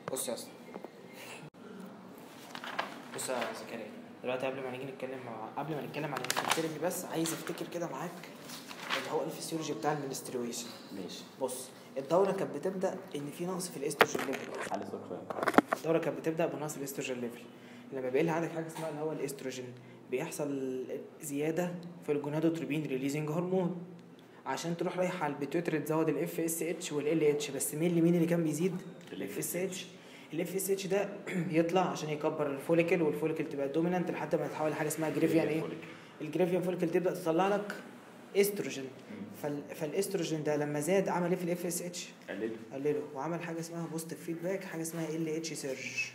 بص يا اسطى بص يا زكريا دلوقتي قبل ما نيجي نتكلم مع قبل ما نتكلم عن الفيرتيليتي بس عايز افتكر كده معاك اللي هو الفسيولوجي بتاع المنسترويشن ماشي بص الدوره كانت بتبدا ان في نقص في الاستروجين ليفل على صوت شويه الدوره كانت بتبدا بنقص الاستروجين ليفل لما بيقل عندك حاجه اسمها اللي هو الاستروجين بيحصل زياده في الجونادوتروبين ريليزنج هرمون عشان تروح رايحه على البيتوتري تزود الاف اس اتش والال اتش بس مين اللي مين اللي كان بيزيد الاف اس اتش الاف اس اتش ده يطلع عشان يكبر الفوليكل والفوليكل تبقى دومينانت لحد ما يتحول لحاجه اسمها جريفيان ايه الجريفيان فوليكل تبدا تطلع لك استروجين فال... فالاستروجين ده لما زاد عمل ايه في الاف اس اتش قلله قلله وعمل حاجه اسمها بوزيتيف فيدباك حاجه اسمها ال اتش سيرج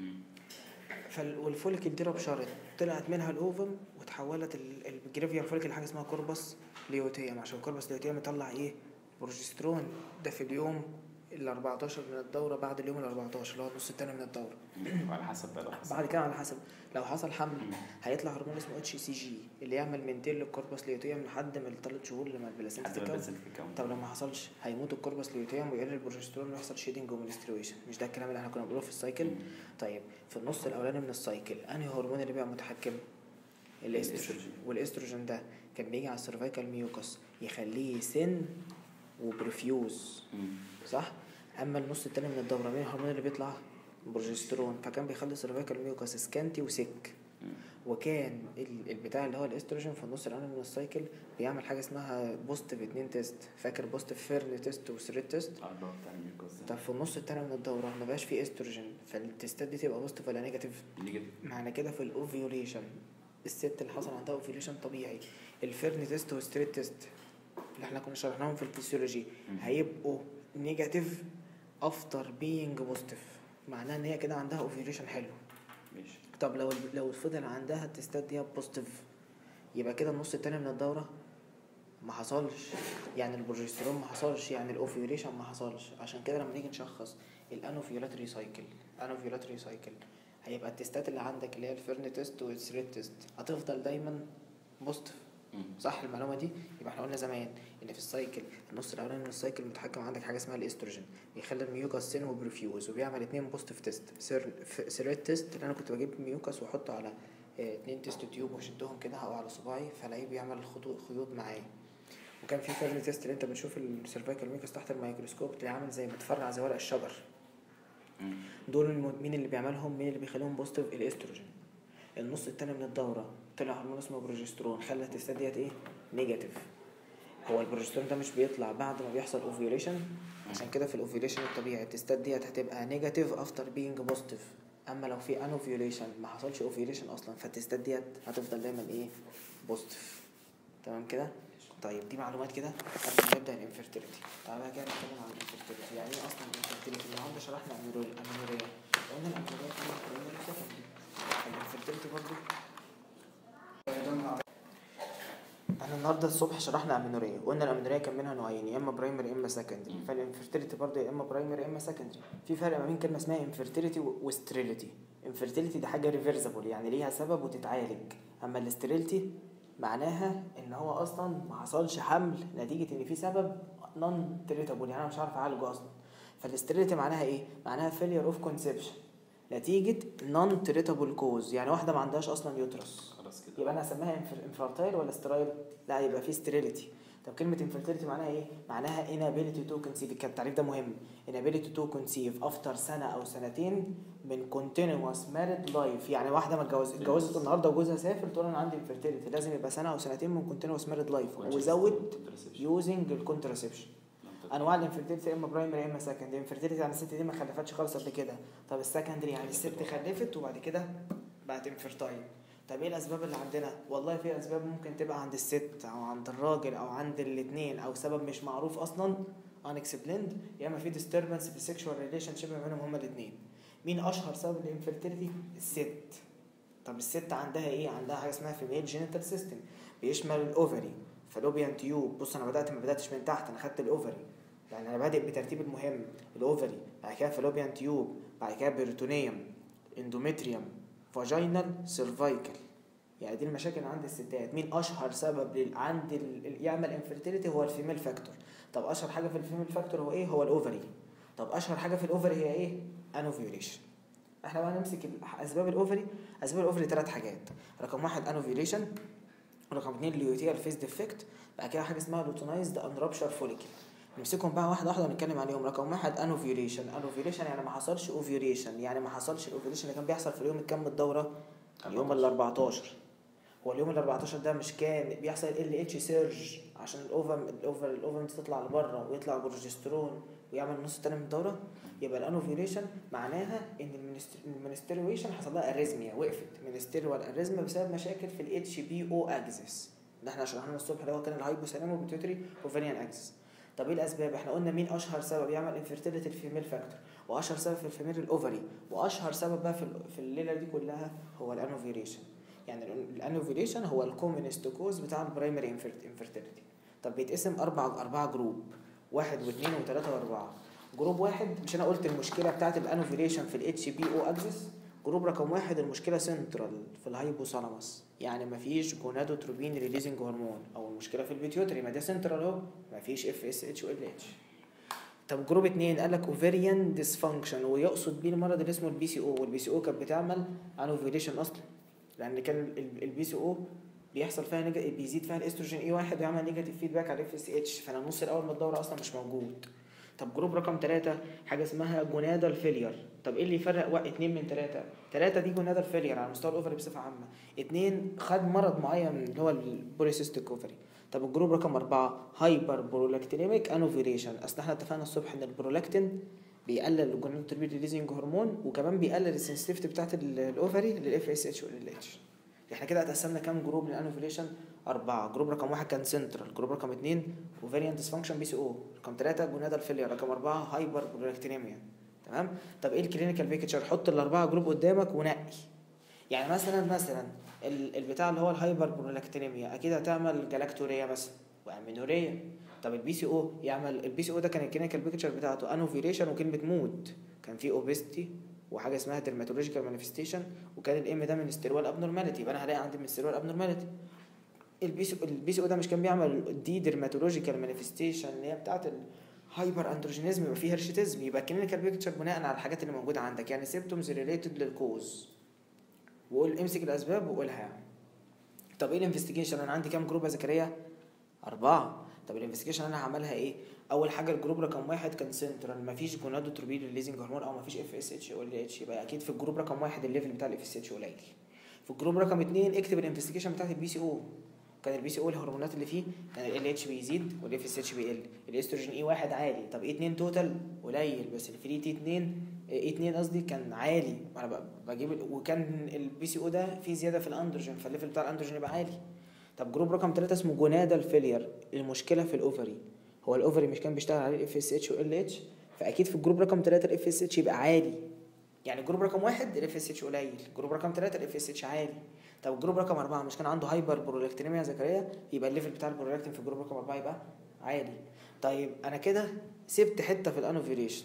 فال... والفوليكل دي ربشرت طلعت منها الاوفم وتحولت ال- الجريفيان فوليكل لحاجه اسمها كوربس ليوتيوم عشان الكوربس ليوتيوم يطلع ايه بروجسترون ده في اليوم ال 14 من الدوره بعد اليوم ال 14 اللي هو النص التاني من الدوره وعلى حسب بقى لو حسب بعد كده على حسب لو حصل حمل مم. هيطلع هرمون اسمه اتش سي جي اللي يعمل منتين للكوربس ليوتيوم لحد ما الثلاث شهور لما البلاسينتا حد ما تتكون بنزل في الكون طب لو ما حصلش هيموت الكوربس ليوتيوم ويقل البروجسترون ويحصل شيدنج ومنسترويشن مش ده الكلام اللي احنا كنا بنقوله في السايكل طيب في النص الاولاني من السايكل انهي هرمون اللي بيبقى متحكم الاستروجين الاستروجين. والاستروجين ده كان بيجي على السيرفيكال ميوكس يخليه يسن وبرفيوز صح اما النص التاني من الدوره مين الهرمون اللي بيطلع بروجسترون فكان بيخلي السيرفيكال ميوكس سكانتي وسك وكان ال- البتاع اللي هو الاستروجين في النص الاولاني من السايكل بيعمل حاجه اسمها بوزيتيف اتنين تيست فاكر بوزيتيف فيرن تيست وثريت تيست اه اللي هو بتاع الميوكوس طب في النص التاني من الدوره ما بقاش فيه استروجين فالتيستات دي تبقى بوزيتيف ولا نيجاتيف نيجاتيف معنى كده في الاوفيوليشن الست اللي حصل عندها اوفيوليشن طبيعي الفيرن تيست والستريت تيست اللي احنا كنا شرحناهم في الفسيولوجي مم. هيبقوا نيجاتيف افتر بينج بوزيتيف معناها ان هي كده عندها اوفيوليشن حلو ماشي طب لو لو فضل عندها التستات دي بوزيتيف يبقى كده النص التاني من الدورة ما حصلش يعني البروجسترون ما حصلش يعني الاوفيوليشن ما حصلش عشان كده لما نيجي نشخص الانوفيولاتري سايكل انوفيولاتري سايكل هيبقى التستات اللي عندك اللي هي الفيرن تيست والثريت تيست هتفضل دايما بوزيتيف مم. صح المعلومه دي يبقى احنا قلنا زمان ان في السايكل النص الاولاني من السايكل متحكم عندك حاجه اسمها الاستروجين بيخلي الميوكاس سين وبرفيوز وبيعمل اتنين بوزيتيف تيست سيريت تيست اللي انا كنت بجيب ميوكاس واحطه على اه، اتنين تيست تيوب واشدهم كده او على صباعي فالاقيه بيعمل خطوط خيوط معايا وكان في فيرن تيست اللي انت بتشوف السيرفايكال ميوكاس تحت الميكروسكوب تلاقيه عامل زي متفرع زي ورق الشجر مم. دول الم- مين اللي بيعملهم مين اللي بيخليهم بوزيتيف الاستروجين النص التاني من الدورة طلع هرمون اسمه بروجسترون خلى التستات ديت ايه نيجاتيف هو البروجسترون ده مش بيطلع بعد ما بيحصل اوفيوليشن عشان كده في الاوفيوليشن الطبيعي التستات ديت هتبقى نيجاتيف افتر بينج بوزيتيف اما لو في ان اوفيوليشن ما حصلش اوفيوليشن اصلا فالتستات ديت هتفضل دايما ايه بوزيتيف تمام كده طيب دي معلومات كده قبل ما نبدا الانفيرتيليتي تعالى بقى كده نتكلم عن الانفيرتيليتي يعني ايه اصلا الانفيرتيليتي النهارده شرحنا الامينوريا الامينوريا قلنا الامينوريا كانت قلنا سكندري الانفيرتيليتي برضه احنا النهارده الصبح شرحنا امينوريا قلنا الامينوريا كان منها نوعين يا اما برايمري يا اما سكندري مم. فالانفيرتيليتي برضه يا اما برايمري يا اما سكندري في فرق ما بين كلمه اسمها انفيرتيليتي وستريليتي انفيرتيليتي دي حاجه ريفرسبل يعني ليها سبب وتتعالج اما الاستريليتي معناها ان هو اصلا ما حصلش حمل نتيجه ان في سبب نون تريتابل يعني انا مش عارف اعالجه اصلا فالاستريليتي معناها ايه معناها فيلير اوف كونسبشن نتيجه نون تريتابل كوز يعني واحده ما عندهاش اصلا يوترس خلاص كده يبقى انا اسميها انفرتايل ولا سترايل لا يبقى في ستيريليتي طب كلمة infertility معناها ايه؟ معناها inability to conceive كان التعريف ده مهم inability to conceive after سنة أو سنتين من continuous married life يعني واحدة ما اتجوز اتجوزت النهاردة وجوزها سافر تقول أنا عندي infertility لازم يبقى سنة أو سنتين من continuous married life وزود using الكونتراسبشن انواع الانفيرتيلتي يا اما برايمري يا اما سكندري انفيرتيلتي يعني الست دي ما خلفتش خالص قبل كده طب السكندري يعني الست خلفت وبعد كده بقت انفيرتايل طب ايه الاسباب اللي عندنا والله في اسباب ممكن تبقى عند الست او عند الراجل او عند الاثنين او سبب مش معروف اصلا unexplained يا اما في disturbance في sexual relationship ما بينهم هما الاثنين مين اشهر سبب الانفيرتيلتي الست طب الست عندها ايه عندها حاجه اسمها فيميل جينيتال سيستم بيشمل الاوفري فالوبيان تيوب بص انا بدات ما بداتش من تحت انا خدت الاوفري يعني انا بادئ بترتيب المهم الاوفري بعد كده فالوبيان تيوب بعد كده بيرتونيوم اندومتريوم فاجينال سيرفايكال يعني دي المشاكل اللي عند الستات مين اشهر سبب لل... عند ال... ال- يعمل انفيرتيليتي هو الفيميل فاكتور طب اشهر حاجه في الفيميل فاكتور هو ايه هو الاوفري طب اشهر حاجه في الاوفري هي ايه انوفيوليشن احنا بقى نمسك ال- اسباب الاوفري اسباب الاوفري ثلاث حاجات رقم واحد انوفيوليشن رقم اثنين ليوتيال فيس ديفكت بعد كده حاجه اسمها لوتونايزد ان رابشر فوليكل نمسكهم بقى واحده واحده ونتكلم عليهم رقم واحد انوفيوليشن انوفيوليشن يعني ما حصلش اوفيوليشن يعني ما حصلش الاوفيوليشن اللي كان بيحصل في اليوم الكام من الدوره اليوم ال 14 هو اليوم ال 14 ده مش كان بيحصل ال اتش سيرج عشان الاوفم الاوفر الاوفم دي تطلع لبره ويطلع بروجسترون ويعمل النص التاني من الدوره يبقى الانوفيوليشن معناها ان المنسترويشن حصل لها اريزميا وقفت منستيريال اريزميا بسبب مشاكل في الاتش بي او اكسس اللي احنا شرحناه الصبح اللي هو كان الهايبوثالامو بيتيوتري اوفريان اكسس طب ايه الاسباب احنا قلنا مين اشهر سبب يعمل انفيرتيليتي الفيميل فاكتور واشهر سبب في الفيميل الاوفري واشهر سبب بقى في ال- في الليله دي كلها هو الانوفيوليشن يعني الانوفيوليشن هو الكومنست كوز بتاع البرايمري انفيرتيليتي طب بيتقسم اربع اربعه جروب واحد واثنين وثلاثه واربعه جروب واحد مش انا قلت المشكله بتاعت الانوفيوليشن في الاتش بي او اكسس جروب رقم واحد المشكله سنترال في الهايبوثالاموس يعني مفيش جونادوتروبين ريليزنج هرمون او المشكله في البيتيوتري ما ده سنترال اهو مفيش اف اس اتش وال اتش طب جروب اتنين قال لك اوفيريان ديسفانكشن ويقصد بيه المرض اللي اسمه البي سي او والبي سي او كانت بتعمل انوفيوليشن اصلا لان كان البي سي او بيحصل فيها نيجا بيزيد فيها الاستروجين اي واحد ويعمل نيجاتيف فيدباك على الاف اس اتش فانا النص الاول من الدوره اصلا مش موجود طب جروب رقم ثلاثة حاجة اسمها جونادال فيلير طب ايه اللي يفرق واحد اتنين من ثلاثة ثلاثة دي جونادال فيلير على مستوى الاوفري بصفة عامة اتنين خد مرض معين اللي هو البوليسيستيك اوفري طب الجروب رقم أربعة هايبر برولاكتينيميك انوفيريشن اصل احنا اتفقنا الصبح ان البرولاكتين بيقلل الجونادوتروبين ريليزنج هرمون وكمان بيقلل السنسيتيفيتي بتاعت ال- الاوفري للاف اس اتش والال اتش احنا كده قسمنا كام جروب للانوفيليشن أربعة جروب رقم واحد كان سنترال جروب رقم اتنين اوفريان ديسفانكشن بي سي او رقم ثلاثة جونادال فيلير رقم أربعة هايبر برولاكتينيميا تمام طب ايه الكلينيكال بيكتشر حط الأربعة جروب قدامك ونقي يعني مثلا مثلا ال- البتاع اللي هو الهايبر برولاكتينيميا اكيد هتعمل جلاكتوريا مثلا وامينوريا طب البي سي او يعمل البي سي او ده كان الكلينيكال بيكتشر بتاعته انوفيليشن وكلمه مود كان في اوبستي وحاجه اسمها ديرماتولوجيكال مانيفستيشن وكان الام ده من استروال ابنورماليتي يبقى انا هلاقي عندي من استروال ابنورماليتي البي سي البي سي او ده مش كان بيعمل دي ديرماتولوجيكال مانيفستيشن اللي هي بتاعت الهايبر اندروجينيزم يبقى فيه هرشيتيزم يبقى الكلينيكال بيكتشر بناء على الحاجات اللي موجوده عندك يعني سيمبتومز ريليتد للكوز وقول امسك الاسباب وقولها يعني طب ايه الانفستيجيشن انا عندي كام جروب يا زكريا اربعه طب الانفستيجيشن انا هعملها ايه اول حاجه الجروب رقم واحد كان سنترال مفيش جونادوتروبين ريليزنج هرمون او مفيش اف اس اتش ولا اتش يبقى اكيد في الجروب رقم واحد الليفل بتاع الاف اس اتش قليل في الجروب رقم اتنين اكتب الانفستيجيشن بتاعت البي سي او كان البي سي او الهرمونات اللي فيه كان ال اتش بيزيد والاف اس اتش بيقل الاستروجين اي واحد عالي طب اي 2 توتال قليل بس الفري تي 2 اي 2 قصدي كان عالي انا ب- بجيب ال- وكان البي سي او ده فيه زياده في الاندروجين فالليفل بتاع الاندروجين يبقى عالي طب جروب رقم ثلاثة اسمه جونادال فيلير المشكله في الاوفري هو الاوفري مش كان بيشتغل عليه الاف اس اتش وال اتش فاكيد في الجروب رقم ثلاثة الاف اس اتش يبقى عالي يعني جروب رقم واحد الاف اس اتش قليل جروب رقم ثلاثة الاف اس اتش عالي طب الجروب رقم أربعة مش كان عنده هايبر برولاكتينيميا يا زكريا يبقى الليفل بتاع البرولاكتين في الجروب رقم أربعة يبقى عالي طيب أنا كده سبت حتة في الانوفيريشن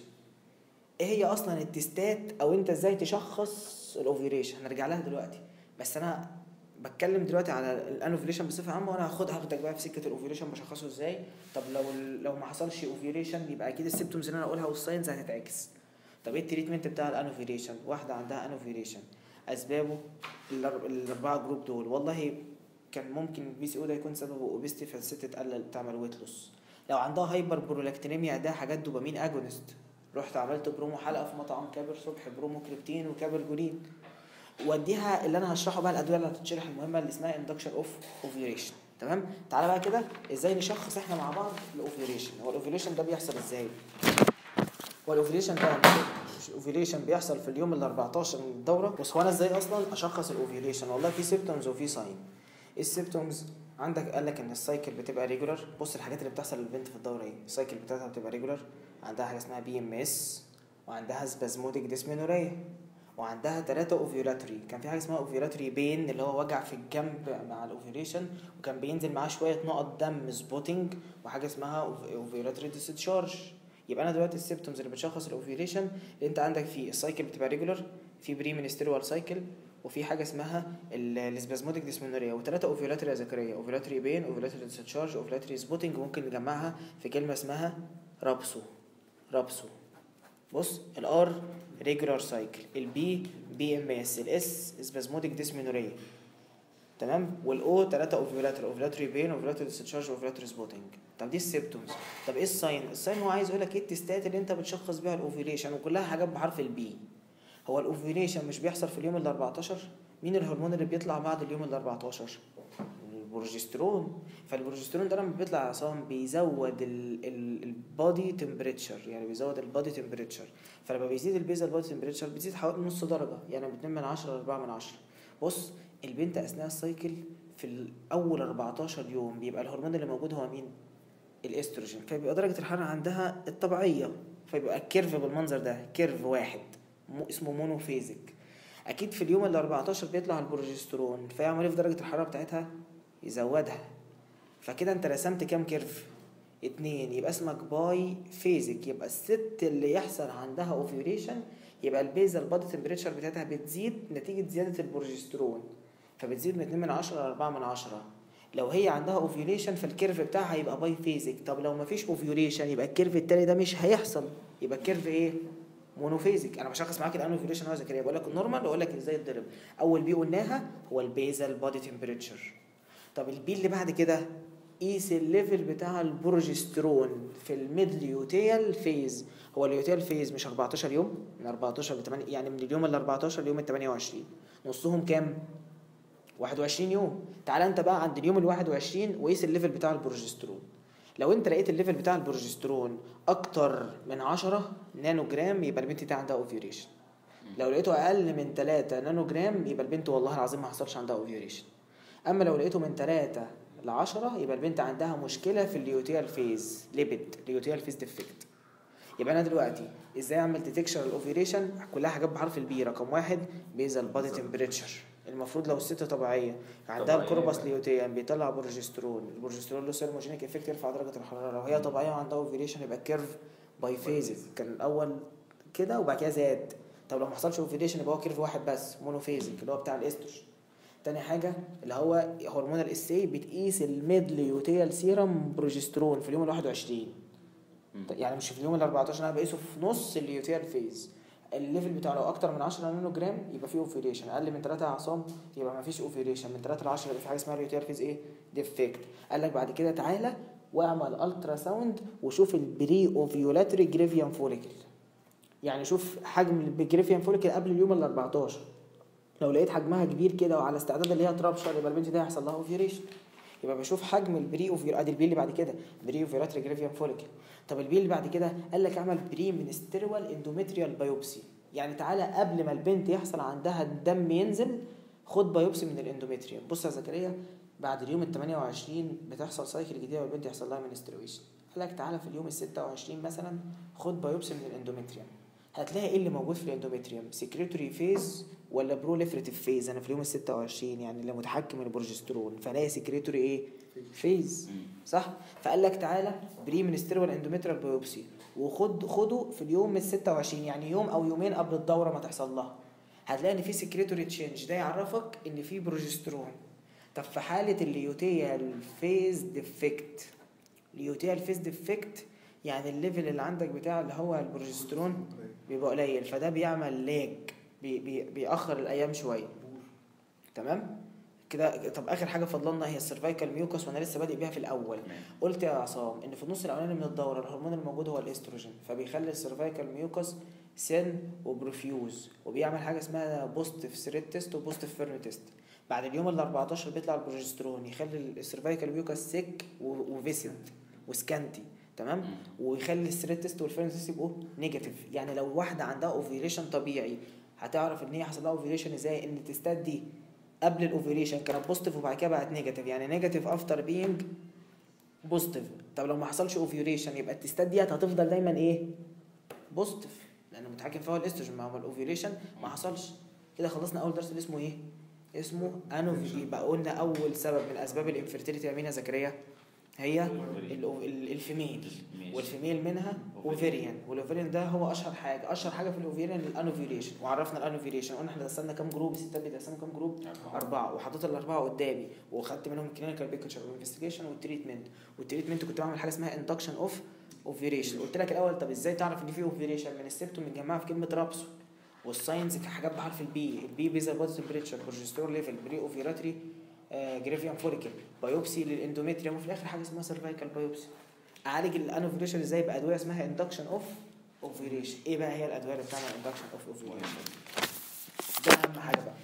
ايه هي اصلا التستات او انت ازاي تشخص الاوفيريشن هنرجع لها دلوقتي بس انا بتكلم دلوقتي على الانوفيريشن بصفه عامه وانا هاخدها هاخدك بقى في سكه الاوفيريشن بشخصه ازاي طب لو لو ما حصلش اوفيريشن يبقى اكيد السيمتومز اللي انا اقولها والساينز هتتعكس طب ايه التريتمنت بتاع الانوفيريشن واحده عندها انوفيريشن اسبابه الأر- الاربعه جروب دول والله كان ممكن البي سي او ده يكون سببه اوبستي فالست تقلل تعمل ويت لوس لو عندها هايبر برولاكتينيميا ده حاجات دوبامين اجونست رحت عملت برومو حلقه في مطعم كابر صبح برومو كريبتين وكابر جولين واديها اللي انا هشرحه بقى الادويه اللي هتتشرح المهمه اللي اسمها اندكشن اوف اوفيوريشن تمام تعالى بقى كده ازاي نشخص احنا مع بعض الاوفيوريشن هو الاوفيوريشن ده بيحصل ازاي هو الاوفيوليشن ده مش الاوفيوليشن بيحصل في اليوم ال 14 من الدوره بص هو انا ازاي اصلا اشخص الاوفيوليشن والله في سيمبتومز وفي ساين ايه السيمبتومز عندك قال لك ان السايكل بتبقى ريجولار بص الحاجات اللي بتحصل للبنت في الدوره ايه السايكل بتاعتها بتبقى ريجولار عندها حاجه اسمها بي ام اس وعندها سبازموديك ديسمينوريا وعندها ثلاثة اوفيولاتري كان في حاجه اسمها اوفيولاتري بين اللي هو وجع في الجنب مع الاوفيوليشن وكان بينزل معاه شويه نقط دم سبوتنج وحاجه اسمها اوفيولاتري ديسشارج يبقى انا دلوقتي السيمبتومز اللي بتشخص الاوفيوليشن اللي انت عندك في السايكل بتبقى ريجولار في بري منستريال سايكل وفي حاجه اسمها السبازموديك ديسمينوريا وثلاثه اوفيولاتري يا زكريا اوفيولاتري بين اوفيولاتري ديسشارج اوفيولاتري سبوتنج ممكن نجمعها في كلمه اسمها رابسو رابسو رابسو بص الار ريجولار سايكل البي بي ام اس الاس سبازموديك ديسمينوريا تمام والاو 3 اوفيولاتر اوفيولاتري بين اوفيولاتري ديسشارج اوفيولاتري سبوتنج طب دي السيبتومز طب ايه الساين الساين هو عايز يقول لك ايه التستات اللي انت بتشخص بيها الاوفيوليشن وكلها حاجات بحرف البي هو الاوفيوليشن مش بيحصل في اليوم ال 14 مين الهرمون اللي بيطلع بعد اليوم ال 14 البروجسترون فالبروجسترون ده لما بيطلع يا عصام بيزود البادي تمبريتشر يعني بيزود البادي تمبريتشر فلما بيزيد البيزا البادي تمبريتشر بتزيد حوالي نص درجه يعني من 2 من 10 ل 4 من 10 بص البنت اثناء السايكل في اول 14 يوم بيبقى الهرمون اللي موجود هو مين الاستروجين فبيبقى درجه الحراره عندها الطبيعيه فبيبقى الكيرف بالمنظر ده كيرف واحد مو اسمه مونوفيزك اكيد في اليوم ال 14 بيطلع البروجسترون فيعمل ايه في درجه الحراره بتاعتها يزودها فكده انت رسمت كام كيرف اتنين يبقى اسمك باي فيزك يبقى الست اللي يحصل عندها اوفيوليشن يبقى البيزال بادي تمبريتشر بتاعتها بتزيد نتيجه زياده البروجسترون فبتزيد من 2 من 10 ل 4 من 10 لو هي عندها اوفيوليشن فالكيرف بتاعها هيبقى باي فيزك طب لو مفيش اوفيوليشن يبقى الكيرف التاني ده مش هيحصل يبقى الكيرف ايه مونوفيزك انا بشخص معاك الانوفيوليشن هو زكريا بقول لك النورمال واقول لك ازاي يتضرب اول بي قلناها هو البيزال بادي تمبريتشر طب البي اللي بعد كده قيس الليفل بتاع البروجسترون في الميد ليوتيال فيز هو اليوتيال فيز مش 14 يوم من 14 ل 8 يعني من اليوم ال 14 ليوم ال 28 نصهم كام 21 يوم تعال انت بقى عند اليوم ال 21 وقيس الليفل بتاع البروجسترون لو انت لقيت الليفل بتاع البروجسترون اكتر من 10 نانو جرام يبقى البنت دي عندها اوفيوريشن لو لقيته اقل من 3 نانو جرام يبقى البنت والله العظيم ما حصلش عندها اوفيوريشن اما لو لقيته من 3 ل 10 يبقى البنت عندها مشكله في اليوتيال فيز ليبيد اليوتيال فيز ديفكت يبقى انا دلوقتي ازاي اعمل ديتكشن الاوفيوليشن كلها حاجات بحرف البي رقم واحد بيزل بادي تمبريتشر المفروض لو الست طبيعيه عندها طبيعية. الكوربس ليوتيان بيطلع بروجسترون البروجسترون له سيرموجينيك افكت يرفع درجه الحراره لو هي طبيعيه وعندها اوفيوليشن يبقى الكيرف باي فيزز كان الاول كده وبعد كده زاد طب لو ما حصلش اوفيوليشن يبقى هو كيرف واحد بس مونوفيزك اللي هو بتاع الاستروجين تاني حاجة اللي هو هرمون الاس اي بتقيس الميد ليوتيال سيرم بروجسترون في اليوم ال 21 يعني مش في اليوم ال 14 انا بقيسه في نص اليوتيال فيز الليفل بتاعه لو اكتر من 10 نانو جرام يبقى فيه اوفيوليشن اقل من 3 عصام يبقى ما فيش اوفيوليشن من 3 ل 10 يبقى في حاجه اسمها اليوتيال فيز ايه ديفكت قال لك بعد كده تعالى واعمل الترا ساوند وشوف البري اوفيولاتري جريفيان فوليكل يعني شوف حجم الجريفيان فوليكل قبل اليوم ال 14 لو لقيت حجمها كبير كده وعلى استعداد اللي هي ترابشر يبقى البنت دي هيحصل لها اوفيوليشن يبقى بشوف حجم البري اوفير ادي البي اللي بعد كده بري اوفيراتري جريفيان فوليكل طب البي اللي بعد كده قال لك اعمل بري منستريوال اندوميتريال بايوبسي يعني تعالى قبل ما البنت يحصل عندها الدم ينزل خد بايوبسي من الاندوميتريوم بص يا زكريا بعد اليوم ال 28 بتحصل سايكل جديده والبنت يحصل لها منسترويشن قال لك تعالى في اليوم ال 26 مثلا خد بايوبسي من الاندوميتريوم هتلاقي ايه اللي موجود في الاندوميتريوم سكريتوري فيز ولا بروليفريتيف فيز انا في اليوم ال 26 يعني اللي متحكم البروجسترون فلاقي سكريتوري ايه فيز صح فقال لك تعالى بري منستريال اندوميتريال بايوبسي وخد خده في اليوم ال 26 يعني يوم او يومين قبل الدوره ما تحصل لها هتلاقي ان في سكريتوري تشينج ده يعرفك ان في بروجسترون طب في حاله اليوتيال فيز ديفكت اليوتيال فيز ديفكت يعني الليفل اللي عندك بتاع اللي هو البروجسترون بيبقى قليل فده بيعمل لاج بي بي بيأخر الايام شويه تمام كده طب اخر حاجه فضلنا هي السيرفايكال ميوكس وانا لسه بادئ بيها في الاول قلت يا عصام ان في النص الاولاني من الدوره الهرمون الموجود هو الاستروجين فبيخلي السيرفايكال ميوكس سن وبروفيوز وبيعمل حاجه اسمها بوزيتيف ثريت تيست وبوزيتيف فيرم تيست بعد اليوم ال 14 بيطلع البروجسترون يخلي السيرفايكال ميوكس سيك وفيسنت وسكانتي تمام ويخلي الثريت تيست والفيرم تيست يبقوا نيجاتيف يعني لو واحده عندها اوفيليشن طبيعي هتعرف ان هي حصل لها اوفيليشن ازاي ان التستات دي قبل الاوفيليشن كانت بوزيتيف وبعد كده بقت نيجاتيف يعني نيجاتيف افتر بينج بوزيتيف طب لو ما حصلش اوفيوليشن يبقى التستات ديت هتفضل دايما ايه بوزيتيف لان متحكم فيها الاستروجين ما هو الاوفيوليشن ما حصلش كده خلصنا اول درس اللي اسمه ايه اسمه انوفي يبقى قلنا اول سبب من اسباب الانفيرتيليتي يا مين يا زكريا هي الأو- ال- الفيميل والفيميل منها اوفيريان والاوفيريان ده هو اشهر حاجه اشهر حاجه في الاوفيريان الانوفيوليشن وعرفنا الانوفيوليشن قلنا احنا قسمنا كام جروب الستات بيتقسموا كام جروب اربعه وحطيت الاربعه قدامي وخدت منهم كلينيكال بيكتشر وانفستيجيشن والتريتمنت والتريتمنت كنت بعمل حاجه اسمها اندكشن اوف اوفيريشن قلت لك الاول طب ازاي تعرف ان في اوفيريشن من السبتوم متجمعه في كلمه رابسو والساينز حاجات بحرف البي البي بيزل بودي تمبريتشر بروجسترون ليفل بري اوفيراتري جريفيان فوليكل بايوبسي للاندوميتريوم وفي الاخر حاجه اسمها سيرفايكال بايوبسي اعالج الانوفيريشن ازاي بادويه اسمها اندكشن اوف اوفيريشن ايه بقى هي الادويه اللي بتعمل اندكشن اوف اوفيريشن ده اهم حاجه بقى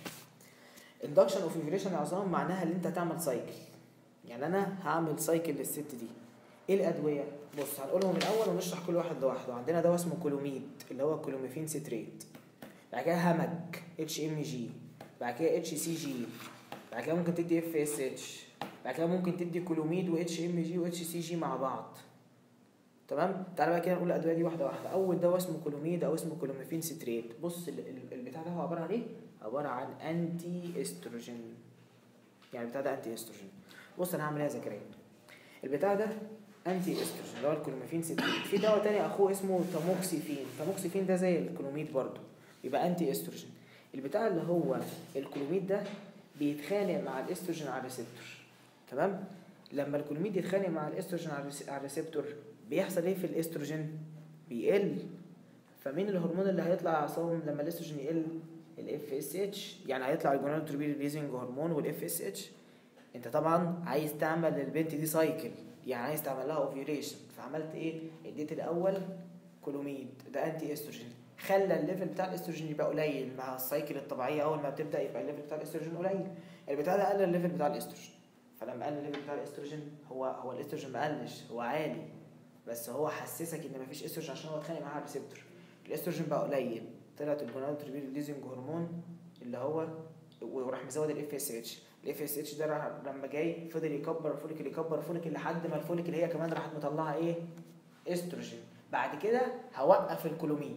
اندكشن اوف اوفيريشن يا عصام معناها ان انت تعمل سايكل يعني انا هعمل سايكل للست دي ايه الادويه بص هنقولهم الاول ونشرح كل واحد لوحده عندنا دواء اسمه كولوميد اللي هو كولوميفين ستريت بعد كده همج اتش ام جي بعد كده اتش سي جي بعد كده ممكن تدي اف اس اتش بعد كده ممكن تدي كولوميد واتش ام جي واتش سي جي مع بعض تمام تعالى بقى كده نقول الادويه دي واحده واحده اول دواء اسمه كولوميد او اسمه كولوميفين ستريت بص ال- ال- البتاع ده هو عباره عن ايه عباره عن انتي استروجين يعني البتاع ده انتي استروجين بص انا هعمل ايه يا زكريا البتاع ده انتي استروجين اللي هو الكولوميفين ستريت في دواء تاني اخوه اسمه تاموكسيفين تاموكسيفين ده زي الكولوميد برضه يبقى انتي استروجين البتاع اللي هو الكولوميد ده بيتخانق مع الاستروجين على الريسبتور تمام لما الكولوميد يتخانق مع الاستروجين على الريس- على الريسبتور بيحصل ايه في الاستروجين بيقل فمين الهرمون اللي هيطلع يا عصام لما الاستروجين يقل الاف اس اتش يعني هيطلع الجونادوتروبين ريليزنج هرمون والاف اس اتش انت طبعا عايز تعمل للبنت دي سايكل يعني عايز تعمل لها اوفيوليشن فعملت ايه اديت الاول كولوميد ده انتي استروجين خلى الليفل بتاع الاستروجين يبقى قليل مع السايكل الطبيعيه اول ما بتبدا يبقى الليفل بتاع الاستروجين قليل البتاع ده قلل الليفل بتاع الاستروجين فلما قلل الليفل بتاع الاستروجين هو هو الاستروجين ما قلش هو عالي بس هو حسسك ان مفيش استروجين عشان هو اتخانق معاه على الريسبتور الاستروجين بقى قليل طلعت الجونادوتروبين ريليزنج هرمون اللي هو وراح مزود الاف اس اتش الاف اس اتش ده راح لما جاي فضل يكبر الفوليكل يكبر الفوليكل لحد ما الفوليكل هي كمان راحت مطلعه ايه استروجين بعد كده هوقف الكولوميد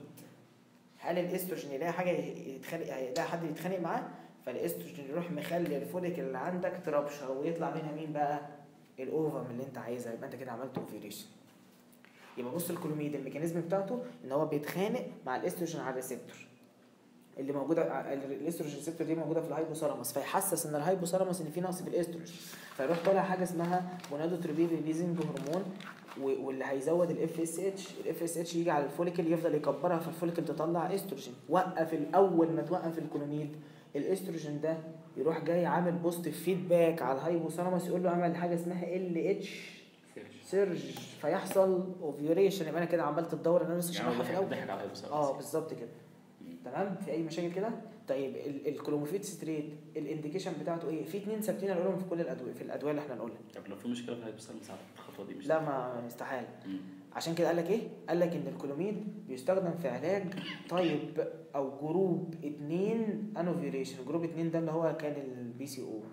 هل الاستروجين يلاقي حاجه يتخانق يلاقي حد يتخانق معاه فالاستروجين يروح مخلي الفوليكل اللي عندك تربشر ويطلع منها مين بقى الاوفم اللي انت عايزها يبقى انت كده عملت اوفيريشن يبقى بص الكولوميد الميكانيزم بتاعته ان هو بيتخانق مع الاستروجين على الريسبتور اللي موجوده ع- الاستروجين ريسبتور دي موجوده في الهايبوثالاموس فيحسس ان الهايبوثالاموس ان في نقص في الاستروجين فيروح طالع حاجه اسمها جونادوتروبين ريليزنج هرمون و- واللي هيزود الاف اس اتش الاف اس اتش يجي على الفوليكل يفضل يكبرها فالفوليكل تطلع استروجين وقف الاول ما توقف الكولوميد الاستروجين ده يروح جاي عامل بوزيتيف فيدباك على الهايبوثالاموس يقول له اعمل حاجه اسمها ال اتش سيرج فيحصل اوفيوريشن يبقى انا كده عملت الدوره اللي انا لسه يعني هو شرحها في الاول ضحك على بصراحه اه بالظبط كده تمام في اي مشاكل كده طيب ال- الكروموفيت ستريت الانديكيشن بتاعته ايه في اتنين ثابتين هنقولهم في كل الادويه في الادويه اللي احنا هنقولها طب لو في مشكله في الهايبوثالاموس مساعدة الخطوه دي مش لا ما استحاله مم. عشان كده قال لك ايه قال لك ان الكولوميد بيستخدم في علاج طيب او جروب اتنين انوفيوليشن جروب اتنين ده اللي هو كان البي سي او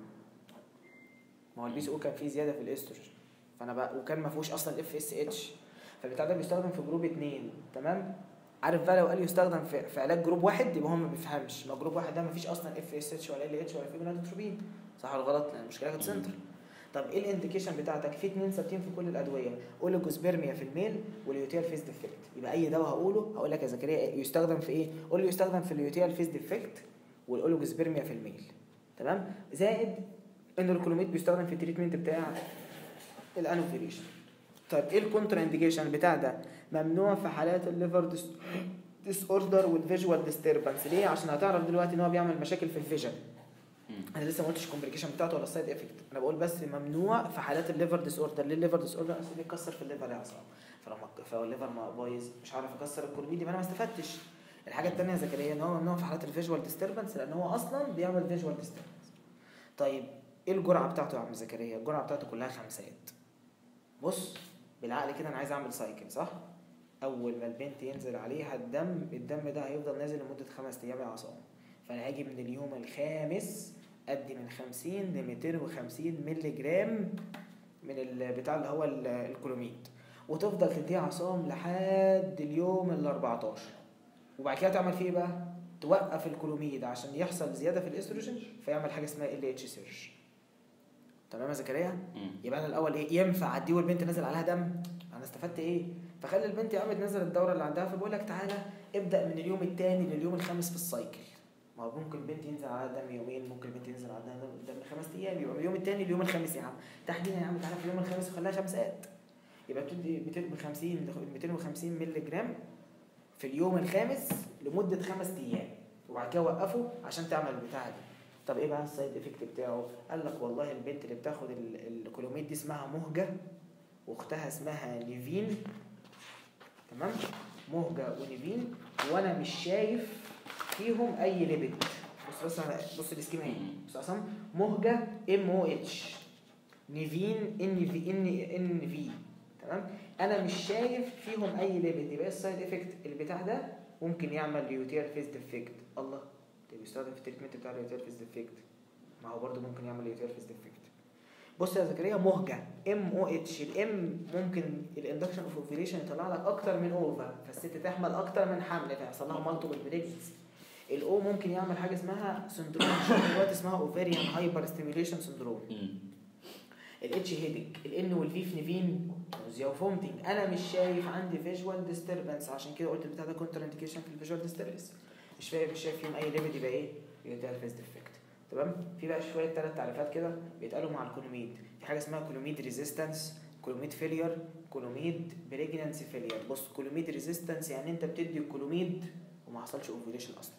ما هو البي سي او كان فيه زياده في الاستروجين فانا بقى وكان ما فيهوش اصلا اف اس اتش فالبتاع ده بيستخدم في جروب اتنين تمام عارف بقى لو قال يستخدم في, في علاج جروب واحد يبقى هو ما بيفهمش ما جروب واحد ده ما فيش اصلا اف اس اتش ولا ال اتش ولا في جونادوتروبين صح ولا غلط لان المشكله كانت سنتر طب ايه الانديكيشن بتاعتك في اتنين ثابتين في كل الادويه اوليجوسبيرميا في الميل واليوتيال فيز ديفكت يبقى اي دواء هقوله هقول لك يا زكريا يستخدم في ايه قول لي يستخدم في اليوتيال فيز ديفكت والاوليجوسبيرميا في الميل تمام زائد ان الكلوميد بيستخدم في التريتمنت بتاع الانوفيريشن طيب ايه الكونترا انديكيشن بتاع ده ممنوع في حالات الليفر ديس ديس اوردر والفيجوال ديستربنس ليه عشان هتعرف دلوقتي ان هو بيعمل مشاكل في الفيجن مم. انا لسه ما قلتش الكومبليكيشن بتاعته ولا السايد افكت انا بقول بس ممنوع في حالات الليفر ديس اوردر ليه الليفر ديس اوردر اصل بيتكسر في الليفر يا عصام فلما فهو الليفر ما بايظ مش عارف اكسر الكوربيد يبقى انا ما استفدتش الحاجه الثانيه يا زكريا ان هو ممنوع في حالات الفيجوال ديستربنس لان هو اصلا بيعمل فيجوال ديستربنس طيب ايه الجرعه بتاعته يا عم زكريا الجرعه بتاعته كلها خمسات بص بالعقل كده انا عايز اعمل سايكل صح اول ما البنت ينزل عليها الدم الدم ده هيفضل نازل لمده خمس ايام يا عصام فانا هاجي من اليوم الخامس ادي من 50 ل 250 مللي جرام من البتاع اللي هو ال- الكلوميد وتفضل تديه عصام لحد اليوم ال 14 وبعد كده تعمل فيه ايه بقى؟ توقف الكلوميد عشان يحصل زياده في الاستروجين فيعمل حاجه اسمها ال اتش سيرج تمام يا زكريا؟ مم. يبقى انا الاول ايه ينفع اديه والبنت نازل عليها دم انا استفدت ايه فخلي البنت يا عم تنزل الدوره اللي عندها فبقول لك تعالى ابدا من اليوم الثاني لليوم الخامس في السايكل ما هو ممكن بنت ينزل عليها دم يومين ممكن بنت ينزل عليها دم- دم خمس ايام يبقى من اليوم الثاني لليوم الخامس يا عم تحديدا يا عم تعالى في اليوم الخامس وخليها خمسات يبقى بتدي 250 250 مللي جرام في اليوم الخامس لمده خمس ايام وبعد كده وقفه عشان تعمل البتاعه دي طب ايه بقى السايد افكت بتاعه قال لك والله البنت اللي بتاخد ال- الكلوميد دي اسمها مهجه واختها اسمها نيفين تمام مهجه ونيفين وانا مش شايف فيهم اي ليبيد بص بص على- بص السكيما اهي بص يا عصام مهجه ام او اتش نيفين ان في ان ان في تمام انا مش شايف فيهم اي ليبيد يبقى السايد افكت البتاع ده ممكن يعمل ريوتير فيز ديفكت الله ده بيستخدم في التريتمنت بتاع الريوتير فيز ديفكت ما هو برضه ممكن يعمل ريوتير فيز ديفكت بص يا زكريا مهجه ام او اتش الام ممكن الاندكشن اوف اوفيليشن يطلع لك اكتر من اوفا فالست تحمل اكتر من حمل فيحصل لها مالتيبل بريجنسي الاو ممكن يعمل حاجه اسمها سندروم دلوقتي اسمها اوفيريان هايبر ستيميوليشن سندروم مم. الاتش هيدك الان والفيف نيفين نوزيا وفومتنج انا مش شايف عندي فيجوال ديستربنس عشان كده قلت البتاع ده كونتر انديكيشن في الفيجوال ديستربنس مش شايف مش شايف فيهم اي ليفل يبقى ايه يبقى فيز ديفكت تمام في بقى شويه ثلاث تعريفات كده بيتقالوا مع الكولوميد في حاجه اسمها كولوميد ريزيستنس كولوميد فيلير كولوميد بريجنانسي فيلير بص كولوميد ريزيستنس يعني انت بتدي الكولوميد وما حصلش اوفيليشن اصلا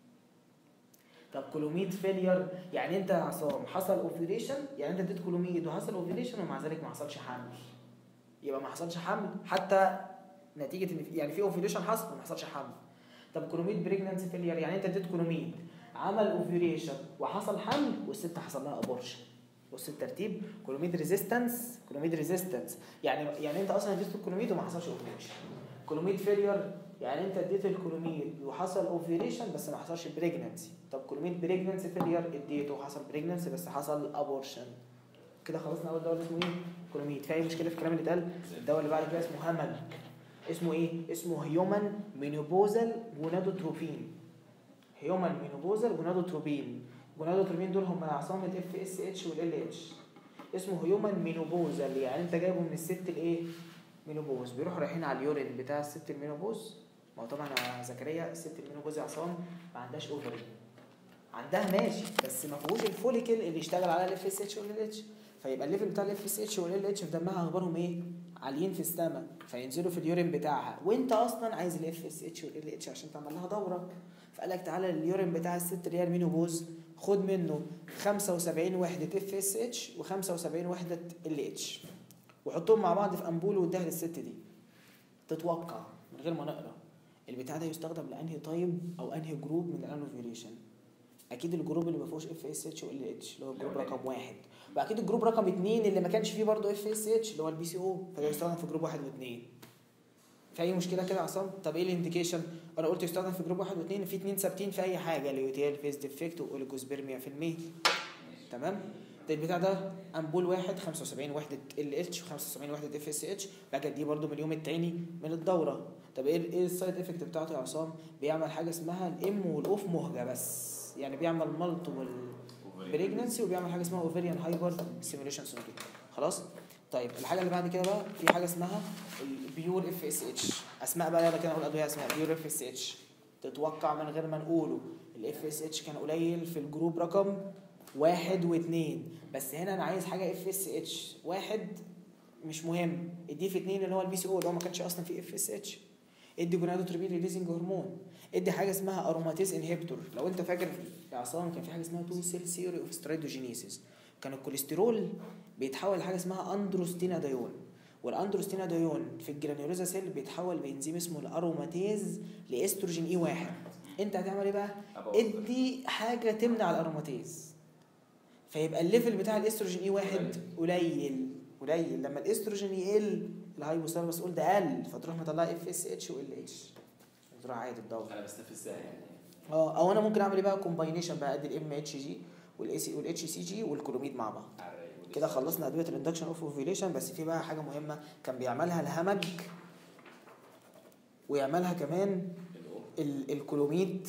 طب كولوميد فيلير يعني انت يا عصام حصل اوفيليشن يعني انت اديت كولوميد وحصل اوفيليشن ومع ذلك ما حصلش حمل يبقى ما حصلش حمل حتى نتيجه ان في- يعني في اوفيليشن حصل وما حصلش حمل طب كولوميد بريجنانسي فيلير يعني انت اديت كولوميد عمل اوفيليشن وحصل حمل والست حصل لها ابورشن بص الترتيب كولوميد ريزيستنس كولوميد ريزيستنس يعني يعني انت اصلا اديت الكولوميد وما حصلش اوفيليشن كولوميد فيلير يعني انت اديت الكولوميد وحصل اوفيليشن بس ما حصلش بريجنانسي طب كولوميد بريجنانسي فيلير اديته وحصل بريجنانسي بس حصل ابورشن كده خلصنا اول دواء اسمه ايه كولوميد في اي مشكله في الكلام اللي اتقال الدواء اللي بعد كده اسمه همج اسمه ايه اسمه هيومن مينوبوزال جونادوتروبين هيومن مينوبوزال جونادوتروبين جونادوتروبين دول هم اعصام الاف اس اتش والال اتش اسمه هيومن مينوبوزال يعني انت جايبه من الست الايه مينوبوز بيروحوا رايحين على اليورين بتاع الست المينوبوز ما هو طبعا يا زكريا الست المينوبوز يا عصام ما عندهاش اوفري عندها ماشي بس ما فيهوش الفوليكل اللي يشتغل على الاف اس اتش والال اتش فيبقى الليفل بتاع الاف اس اتش والال اتش في دمها اخبارهم ايه عاليين في السماء فينزلوا في اليورين بتاعها وانت اصلا عايز الاف اس اتش والال اتش عشان تعمل لها دوره فقال لك تعالى اليورين بتاع الست اللي هي المينوبوز خد منه 75 وحده اف اس اتش و75 وحده ال اتش وحطهم مع بعض في امبول واديها للست دي تتوقع من غير ما نقرا البتاع ده يستخدم لانهي طيب او انهي جروب من الانوفيوليشن اكيد الجروب اللي ما فيهوش اف اس اتش وال اتش اللي هو الجروب الأولاني. رقم واحد واكيد الجروب رقم اثنين اللي ما كانش فيه برضه اف اس اتش اللي هو البي سي او فده يستخدم في جروب واحد واثنين في اي مشكله كده يا عصام طب ايه الانديكيشن انا قلت يستخدم في جروب واحد واثنين في اثنين ثابتين في اي حاجه ليوتيل فيز ديفكت واوليجوسبيرميا في الميل تمام ده البتاع ده امبول واحد 75 وحده ال اتش و75 وحده اف اس اتش بقى دي برضو من اليوم التاني من الدوره طب ايه ايه السايد افكت بتاعته يا عصام بيعمل حاجه اسمها الام والاوف مهجه بس يعني بيعمل مالتيبل بريجننسي وبيعمل حاجه اسمها اوفيريان هايبر سيميوليشن سندروم خلاص طيب الحاجه اللي بعد كده بقى في حاجه اسمها البيور اف اس اتش اسماء بقى يلا كده اقول ادويه اسماء بيور اف اس اتش تتوقع من غير ما نقوله الاف اس اتش كان قليل في الجروب رقم واحد واثنين بس هنا انا عايز حاجه اف اس اتش واحد مش مهم اديه في اثنين اللي هو البي سي او اللي هو ما كانش اصلا فيه اف اس اتش ادي جونادوتروبين ريليزنج هرمون ادي حاجه اسمها اروماتيز انهبيتور لو انت فاكر يا عصام كان في حاجه اسمها تو سيل ثيوري اوف سترايدوجينيسيس كان الكوليسترول بيتحول لحاجه اسمها اندروستينادايون والاندروستينادايون في الجرانيولوزا سيل بيتحول بانزيم اسمه الاروماتيز لاستروجين اي واحد انت هتعمل ايه بقى ادي حاجه تمنع الاروماتيز فيبقى الليفل بتاع الاستروجين اي واحد قليل قليل لما الاستروجين يقل الهايبوثالاموس قول ده قل فتروح مطلع اف اس اتش وال اتش تروح عادي الدوره انا بستفزها يعني اه او انا ممكن اعمل ايه بقى كومباينيشن بقى ادي الام اتش جي والاي سي والاتش سي جي والكلوميد مع بعض على الرايق. ودي كده الصراحة. خلصنا ادويه الاندكشن اوف اوفيليشن بس في بقى حاجه مهمه كان بيعملها الهمج ويعملها كمان الأو. ال- الكلوميد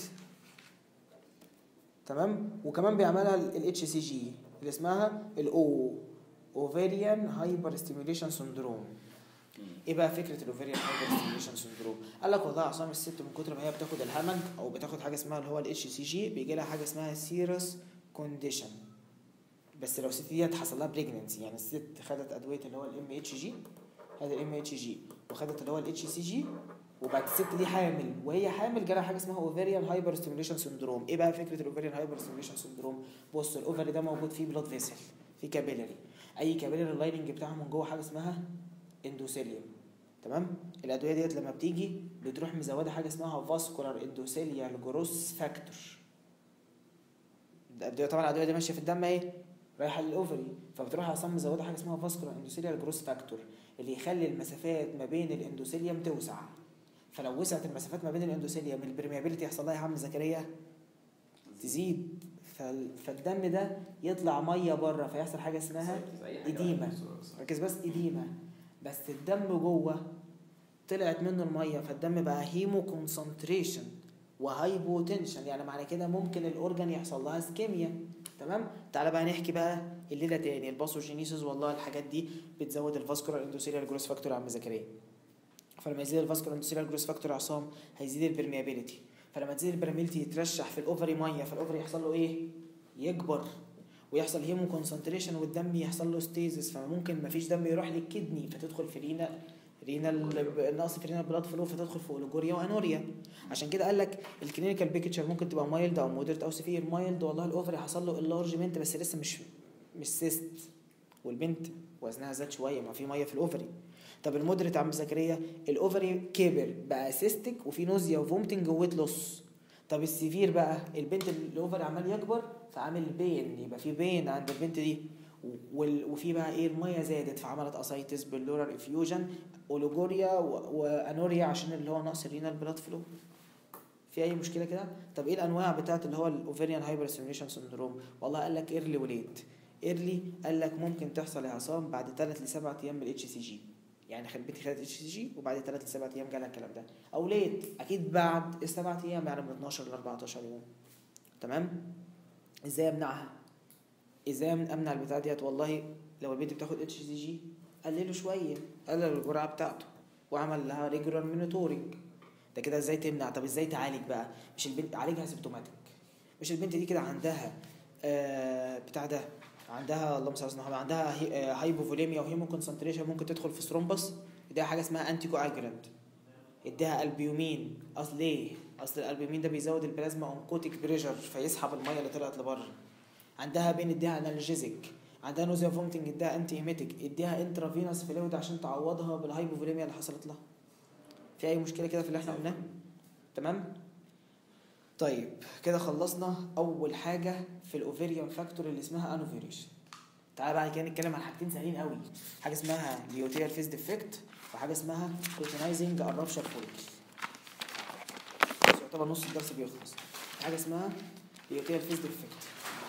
تمام وكمان بيعملها الاتش سي جي اللي اسمها الاو اوفيريان هايبر ستيميوليشن سندروم مم. ايه بقى فكره الاوفيريان هايبر ستيميوليشن سندروم قال لك والله يا عصام الست من كتر ما هي بتاخد الهمج او بتاخد حاجه اسمها اللي هو الاتش سي جي بيجي لها حاجه اسمها سيرس كونديشن بس لو الست ديت حصل لها بريجننسي يعني الست خدت ادويه اللي هو الام اتش جي هذا الام اتش جي وخدت اللي هو الاتش سي جي وبعد الست دي حامل وهي حامل جالها حاجه اسمها اوفيريان هايبر ستيميوليشن سندروم ايه بقى فكره الاوفيريان هايبر ستيميوليشن سندروم بص الاوفري ده موجود فيه بلاد فيسل في كابيلاري اي كابيلاري اللايننج بتاعها من جوه حاجه اسمها اندوثيليوم تمام الادويه ديت لما بتيجي بتروح مزوده حاجه اسمها فاسكولار اندوثيليال جروس فاكتور الادويه طبعا الادويه دي ماشيه في الدم ايه رايحه للاوفري فبتروح اصلا مزوده حاجه اسمها فاسكولار اندوثيليال جروس فاكتور اللي يخلي المسافات ما بين الاندوثيليوم توسع فلو وسعت المسافات ما بين الاندوثيليوم البرميابيلتي يحصل لها يا عم زكريا تزيد فال- فالدم ده يطلع ميه بره فيحصل حاجه اسمها إديمة. ركز بس إديمة بس الدم جوه طلعت منه الميه فالدم بقى هيمو كونسنتريشن وهايبوتنشن يعني معنى كده ممكن الاورجان يحصل لها اسكيميا تمام تعالى بقى نحكي بقى الليله تاني الباثوجينيسيس والله الحاجات دي بتزود الفاسكولار اندوثيليال جروس فاكتور يا عم زكريا فلما يزيد الفاسكولار اندوثيليال جروس فاكتور يا عصام هيزيد البرميابيليتي فلما تزيد البرميابيليتي يترشح في الاوفري ميه فالاوفري يحصل له ايه يكبر ويحصل هيمو كونسنتريشن والدم يحصل له ستيزس فممكن مفيش دم يروح للكدني فتدخل في رينا رينال نقص في رينال بلاد فلو فتدخل في اوليجوريا وانوريا عشان كده قال لك الكلينيكال بيكتشر ممكن تبقى مايلد او مودريت او سيفير مايلد والله الاوفري حصل له اللارجمنت بس لسه مش مش سيست والبنت وزنها زاد شويه ما في ميه في الاوفري طب المودريت يا عم زكريا الاوفري كبر بقى سيستك وفي نوزيا وفومتنج وويت لوس طب السيفير بقى البنت الاوفري عمال يكبر فعامل بين يبقى في بين عند البنت دي وال- وفي بقى ايه الميه زادت فعملت اسايتس باللورال افيوجن اوليجوريا و- وانوريا عشان اللي هو نقص الرينال بلاد فلو في اي مشكله كده طب ايه الانواع بتاعت اللي هو الاوفريان هايبر سيميوليشن سندروم والله قال لك ايرلي وليت ايرلي قال لك ممكن تحصل يا عصام بعد 3 ل 7 ايام من الاتش سي جي يعني خد بنتي خدت اتش سي جي وبعد 3 ل 7 ايام جالها الكلام ده او ليت اكيد بعد السبع ايام يعني من 12 ل 14 يوم تمام ازاي امنعها ازاي أمن- امنع البتاع ديت والله لو البنت بتاخد اتش سي جي قلله شويه قلل الجرعه بتاعته وعمل لها ريجولار مونيتورنج ده كده ازاي تمنع طب ازاي تعالج بقى مش البنت عالجها سيمتوماتيك مش البنت دي كده عندها آه بتاع ده عندها اللهم صل على سيدنا محمد عندها هي- آه، هايبوفوليميا وهيمو كونسنتريشن ممكن تدخل في ثرومبس اديها حاجه اسمها انتي كواجولانت اديها البيومين اصل ليه اصل الالبيومين ده بيزود البلازما اونكوتيك بريشر فيسحب الميه اللي طلعت لبره عندها بين اديها انالجيزيك عندها نوزيا فومتنج اديها انتي ايميتيك اديها انترافينوس فلويد عشان تعوضها بالهايبوفوليميا اللي حصلت لها في اي مشكله كده في اللي احنا قلناه تمام طيب كده خلصنا اول حاجه في الاوفيريان فاكتور اللي اسمها انوفيريشن تعالى بعد كده نتكلم عن حاجتين سهلين قوي حاجه اسمها ليوتيال فيز ديفكت وحاجه اسمها كوتينايزنج الرابشر فوليكل يعتبر نص الدرس بيخلص حاجه اسمها ليوتيال فيز ديفكت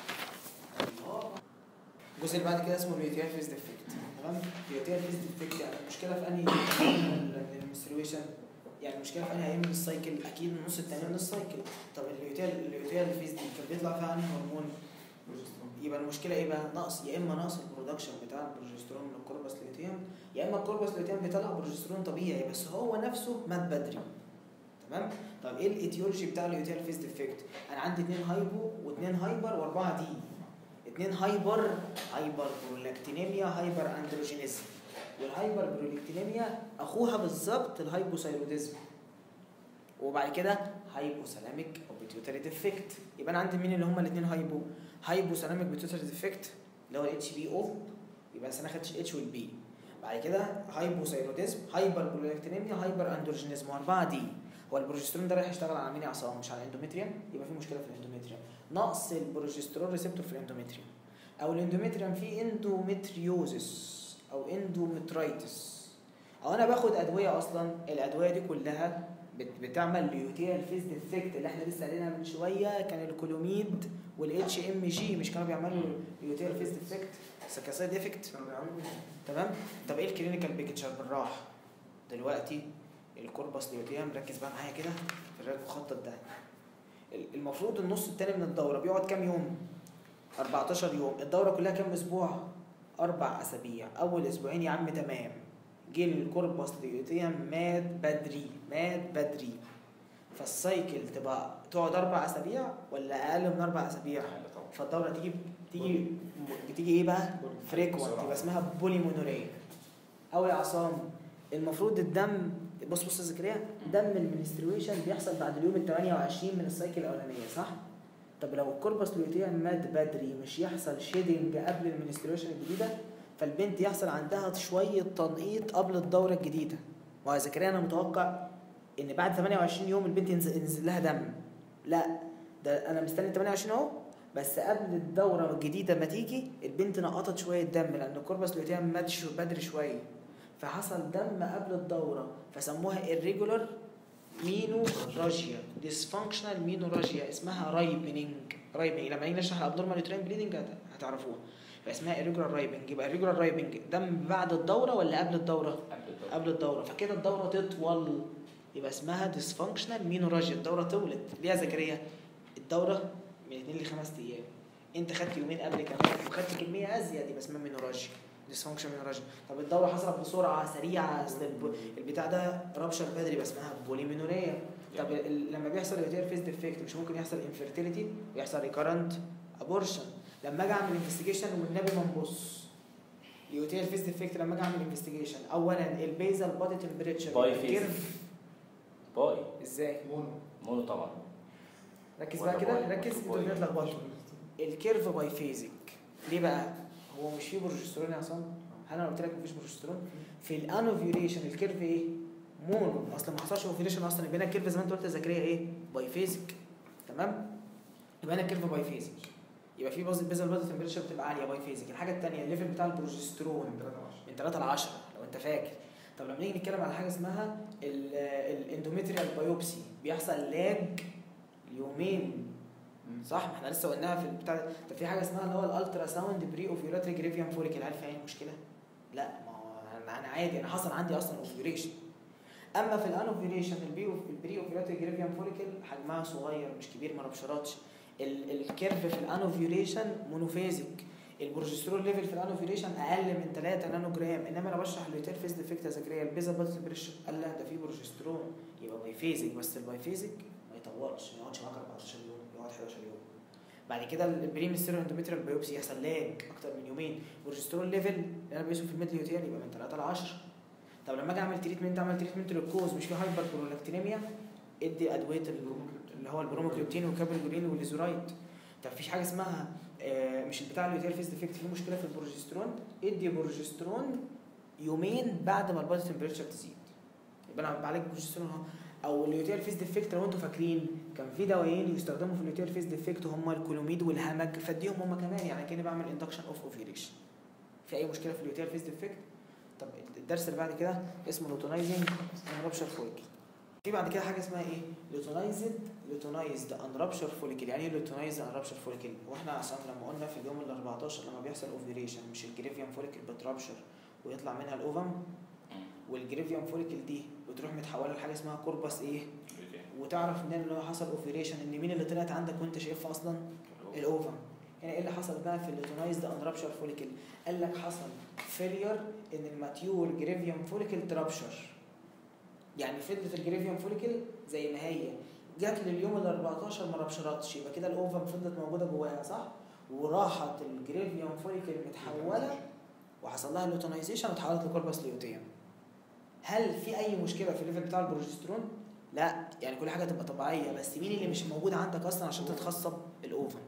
الجزء اللي بعد كده اسمه ليوتيال فيز ديفكت تمام ليوتيال فيز ديفكت يعني المشكله في انهي من المنسترويشن يعني المشكله في انهي ايام من السايكل اكيد النص الثاني من السايكل طب الليوتيال الليوتيال فيز دي كان بيطلع فيها انهي هرمون يبقى المشكله ايه بقى نقص يا اما نقص البرودكشن بتاع البروجسترون من الكوربس لوتيوم يا اما الكوربس لوتيوم بيطلع بروجسترون طبيعي بس هو نفسه مات بدري تمام طب ايه الايتيولوجي بتاع اليوتيال فيز ديفكت انا عندي اتنين هايبو واتنين هايبر واربعه دي اتنين هايبر هايبر برولاكتينيميا هايبر اندروجينيزم والهايبر برولاكتينيميا اخوها بالظبط الهايبوثايروديزم وبعد كده هايبوثالاميك او بيتيوتري ديفكت يبقى انا عندي مين اللي هما الاثنين هايبو هايبوثالاميك بيتيوتري ديفكت اللي هو الاتش بي او يبقى انا خدتش الاتش والبي بعد كده هايبوثايروديزم هايبر برولاكتينيميا هايبر اندروجينيزم واربعه دي هو البروجسترون ده رايح يشتغل على مين يا عصام مش على الاندوميتريوم يبقى في مشكله في الاندوميتريوم نقص البروجسترون ريسبتور في الاندوميتريوم او الاندوميتريوم فيه اندوميتريوزس او اندومترايتس او انا باخد ادويه اصلا الادويه دي كلها بت- بتعمل ليوتيال فيز ديفكت اللي احنا لسه قايلينها من شويه كان الكولوميد والاتش ام جي مش كانوا بيعملوا ليوتيال فيز ديفكت سكاسايد ديفكت تمام طب ايه الكلينيكال بيكتشر بالراحه دلوقتي الكوربس ليوتيام ركز بقى معايا كده في المخطط ده ال- المفروض النص التاني من الدوره بيقعد كام يوم 14 يوم الدوره كلها كام اسبوع اربع اسابيع اول اسبوعين يا عم تمام جه الكوربس ليوتيام مات بدري مات بدري فالسايكل تبقى تقعد اربع اسابيع ولا اقل من اربع اسابيع فالدوره تيجي تيجي تيجي ايه بقى فريكوانت يبقى اسمها بوليمونوريا او يا عصام المفروض الدم بص بص يا زكريا دم المنسترويشن بيحصل بعد اليوم ال 28 من السايكل الاولانيه صح؟ طب لو الكوربس لوتيان مات بدري مش يحصل شيدنج قبل المنسترويشن الجديده فالبنت يحصل عندها شويه تنقيط قبل الدوره الجديده ما هو زكريا انا متوقع ان بعد 28 يوم البنت ينزل, ينزل لها دم لا ده انا مستني 28 اهو بس قبل الدوره الجديده ما تيجي البنت نقطت شويه دم لان الكوربس لوتيان مات شو- بدري شويه فحصل دم قبل الدوره فسموها irregular مينوراجيا dysfunctional مينوراجيا اسمها رايبنينج رايبنينج لما نيجي نشرح الابنورمال يوترين بليدنج هتعرفوها فاسمها irregular رايبنج يبقى irregular رايبنج دم بعد الدوره ولا قبل الدوره؟ قبل الدورة. قبل الدوره فكده الدوره تطول يبقى اسمها dysfunctional مينوراجيا الدوره طولت ليه يا زكريا؟ الدوره من 2 ل 5 ايام انت خدت يومين قبل كمان وخدت كميه ازيد يبقى اسمها مينوراجيا ديسفانكشن مينوراجيا طب الدوره حصلت بسرعه سريعه اصل الب- البتاع ده رابشر بدري يبقى اسمها بوليمينوريا طب ال- لما بيحصل يوتير فيز ديفكت مش ممكن يحصل انفيرتيليتي ويحصل ريكارنت ابورشن لما اجي اعمل انفستيجيشن والنبي ما نبص اليوتير فيز ديفكت لما اجي اعمل انفستيجيشن اولا البيزل بادي تمبريتشر باي فيز. باي ازاي مونو طبعا ركز ولا بقى كده باي، ركز ولا انتوا باي. بنتلخبطوا الكيرف باي فيزك ليه بقى هو مش فيه بروجسترون يا عصام هل انا قلت لك مفيش بروجسترون في الانوفيوليشن الكيرف ايه مونو اصلا ما حصلش اوفيوليشن اصلا يبقى هنا الكيرف زي ما انت قلت يا زكريا ايه باي فيزك تمام يبقى هنا الكيرف باي فيزك يبقى في باز بيزل بادي تمبريتشر بتبقى عاليه باي فيزك الحاجه الثانيه الليفل بتاع البروجسترون من 3 ل 10 لو انت فاكر طب لما نيجي نتكلم على حاجه اسمها الاندوميتريال بايوبسي بيحصل لاج يومين صح ما احنا لسه قلناها في البتاع ده. طب في حاجه اسمها اللي هو الالترا ساوند بري اوفيولاتري جريفيان فوليكل هل في اي مشكله؟ لا ما هو انا أنا عادي انا حصل عندي اصلا اوفيوليشن اما في الانوفيوليشن البي البري اوفيولاتري جريفيان فوليكل حجمها صغير مش كبير ما ربشراتش ال- الكيرف في الانوفيوليشن مونوفيزك البروجسترون ليفل في الانوفيوليشن اقل من 3 نانو جرام انما انا بشرح اليوتير فيز ديفكت يا زكريا البيزا بادي بريشر قال لا ده في بروجسترون يبقى بايفيزك بس البايفيزك ما يطولش ما يقعدش معاك 14 يوم يقعد 11 يوم بعد كده البريم ستيرو اندوميتريال بايوبسي يحصل لاج اكتر من يومين بروجسترون ليفل اللي انا بقيسه في الميدل يوتير يبقى من 3 ل 10 طب لما اجي اعمل تريتمنت اعمل تريتمنت للكوز مش في هايبر برولكتينيميا ادي ادويه ال- اللي هو البروموكريبتين والكابرجولين والليزورايد طب مفيش حاجه اسمها آه، مش بتاع اليوتير فيز ديفكت في مشكله في البروجسترون ادي بروجسترون يومين بعد ما البادي تمبريتشر تزيد يبقى انا بعالج بروجسترون اهو او اليوتير فيز ديفكت لو انتوا فاكرين كان في دوايين يستخدموا في اليوتير فيز ديفكت هم الكولوميد والهمج فاديهم هم كمان يعني كاني بعمل اندكشن اوف اوفيوليشن في اي مشكله في اليوتير فيز ديفكت طب الدرس اللي بعد كده اسمه لوتونايزنج انربشر فوليكل في بعد كده حاجه اسمها ايه لوتونايزد لوتونايزد انربشر فوليكل يعني ايه لوتونايزد انربشر فوليكل واحنا عشان لما قلنا في اليوم ال 14 لما بيحصل اوفيوليشن مش الجريفيان فوليكل بترابشر ويطلع منها الاوفم والجريفيان فوليكل دي بتروح متحوله لحاجه اسمها كوربس ايه وتعرف منين اللي هو حصل اوفيوليشن ان مين اللي طلعت عندك وانت شايفها اصلا الاوفم هنا ايه اللي حصل بقى في اللوتونايزد انربشر فوليكل قال لك حصل فيلير ان الماتيور جريفيان فوليكل ترابشر يعني فضلت الجريفيان فوليكل زي ما هي جت لليوم ال 14 ما ربشرتش يبقى كده الاوفم فضلت موجوده جواها صح وراحت الجريفيان فوليكل متحوله وحصل لها لوتونايزيشن وتحولت لكوربس ليوتيم هل في اي مشكله في الليفل بتاع البروجسترون لا يعني كل حاجه تبقى طبيعيه بس مين اللي مش موجود عندك اصلا عشان تتخصب الاوفم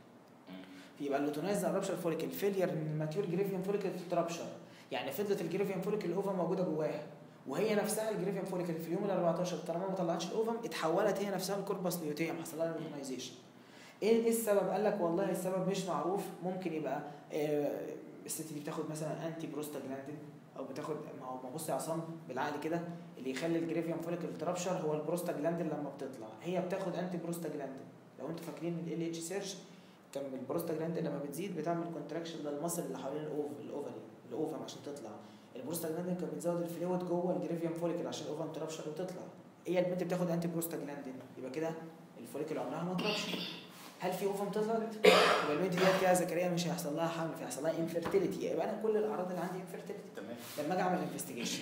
يبقى اللوتونايز رابشر فوليكل فيلير ان الماتيور جريفيان فوليكل تترابشر يعني فضلت الجريفيان فوليكل الاوفم موجوده جواها وهي نفسها الجريفيان فوليكل في اليوم ال 14 طالما ما طلعتش الاوفم اتحولت هي نفسها لكوربس ليوتيم حصل لها لوتونايزيشن ايه إيه السبب قال لك والله السبب مش معروف ممكن يبقى آه، الست دي بتاخد مثلا انتي بروستاجلاندين او بتاخد ما هو ما بص يا عصام بالعقل كده اللي يخلي الجريفيان فوليكل ترابشر هو البروستاجلاندين لما بتطلع هي بتاخد انتي بروستاجلاندين لو انتوا فاكرين ال اتش سيرش كان البروستاجلاندين لما بتزيد بتعمل كونتراكشن للمصل اللي حوالين الاوف الاوفري الاوفم عشان تطلع البروستاجلاندين كانت بتزود الفلويد جوه الجريفيان فوليكل عشان الاوفم ترابشر وتطلع هي البنت بتاخد انتي بروستاجلاندين يبقى كده الفوليكل عمرها ما ترابشر هل في اوفم طلعت؟ يبقى البنت ديت كده زكريا مش هيحصل لها حمل هيحصل لها انفيرتيليتي يبقى انا كل الاعراض اللي عندي انفيرتيليتي تمام لما اجي اعمل انفستيجيشن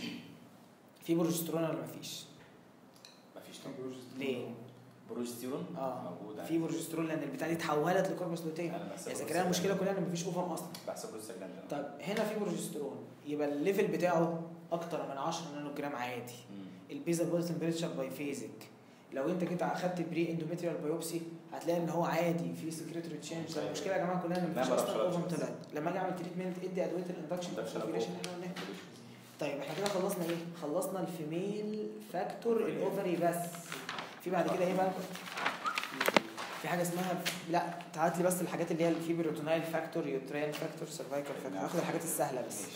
في بروجسترون ولا مفيش؟ مفيش ليه؟ بروجستيرون اه موجود في بروجسترون لان البتاع دي اتحولت لكوربس لوتيم انا بحسب يا زكريا المشكله كلها ان مفيش اوفم اصلا بحسب بروجستيرون طب هنا في بروجسترون يبقى الليفل بتاعه اكتر من 10 نانو جرام عادي مم. البيزا بودي تمبريتشر باي فيزيك لو انت كده اخدت بري اندوميتريال بايوبسي هتلاقي ان هو عادي في سكريتوري تشينج أيوة. المشكله يا جماعه كلها ان لا، مفيش ما اصلا بعرفش اوفم أعرف. طلعت لما اجي اعمل تريتمنت ادي ادويه الاندكشن Induction والفيريشن أبوه. اللي احنا قلناها طيب احنا كده خلصنا ايه؟ خلصنا الفيميل فاكتور الاوفري بس في بعد كده ايه بقى؟ في حاجه اسمها لا تعالت لي بس الحاجات اللي هي في بروتونايل فاكتور يوتريال فاكتور سيرفايكال فاكتور هاخد الحاجات السهله بس ماشي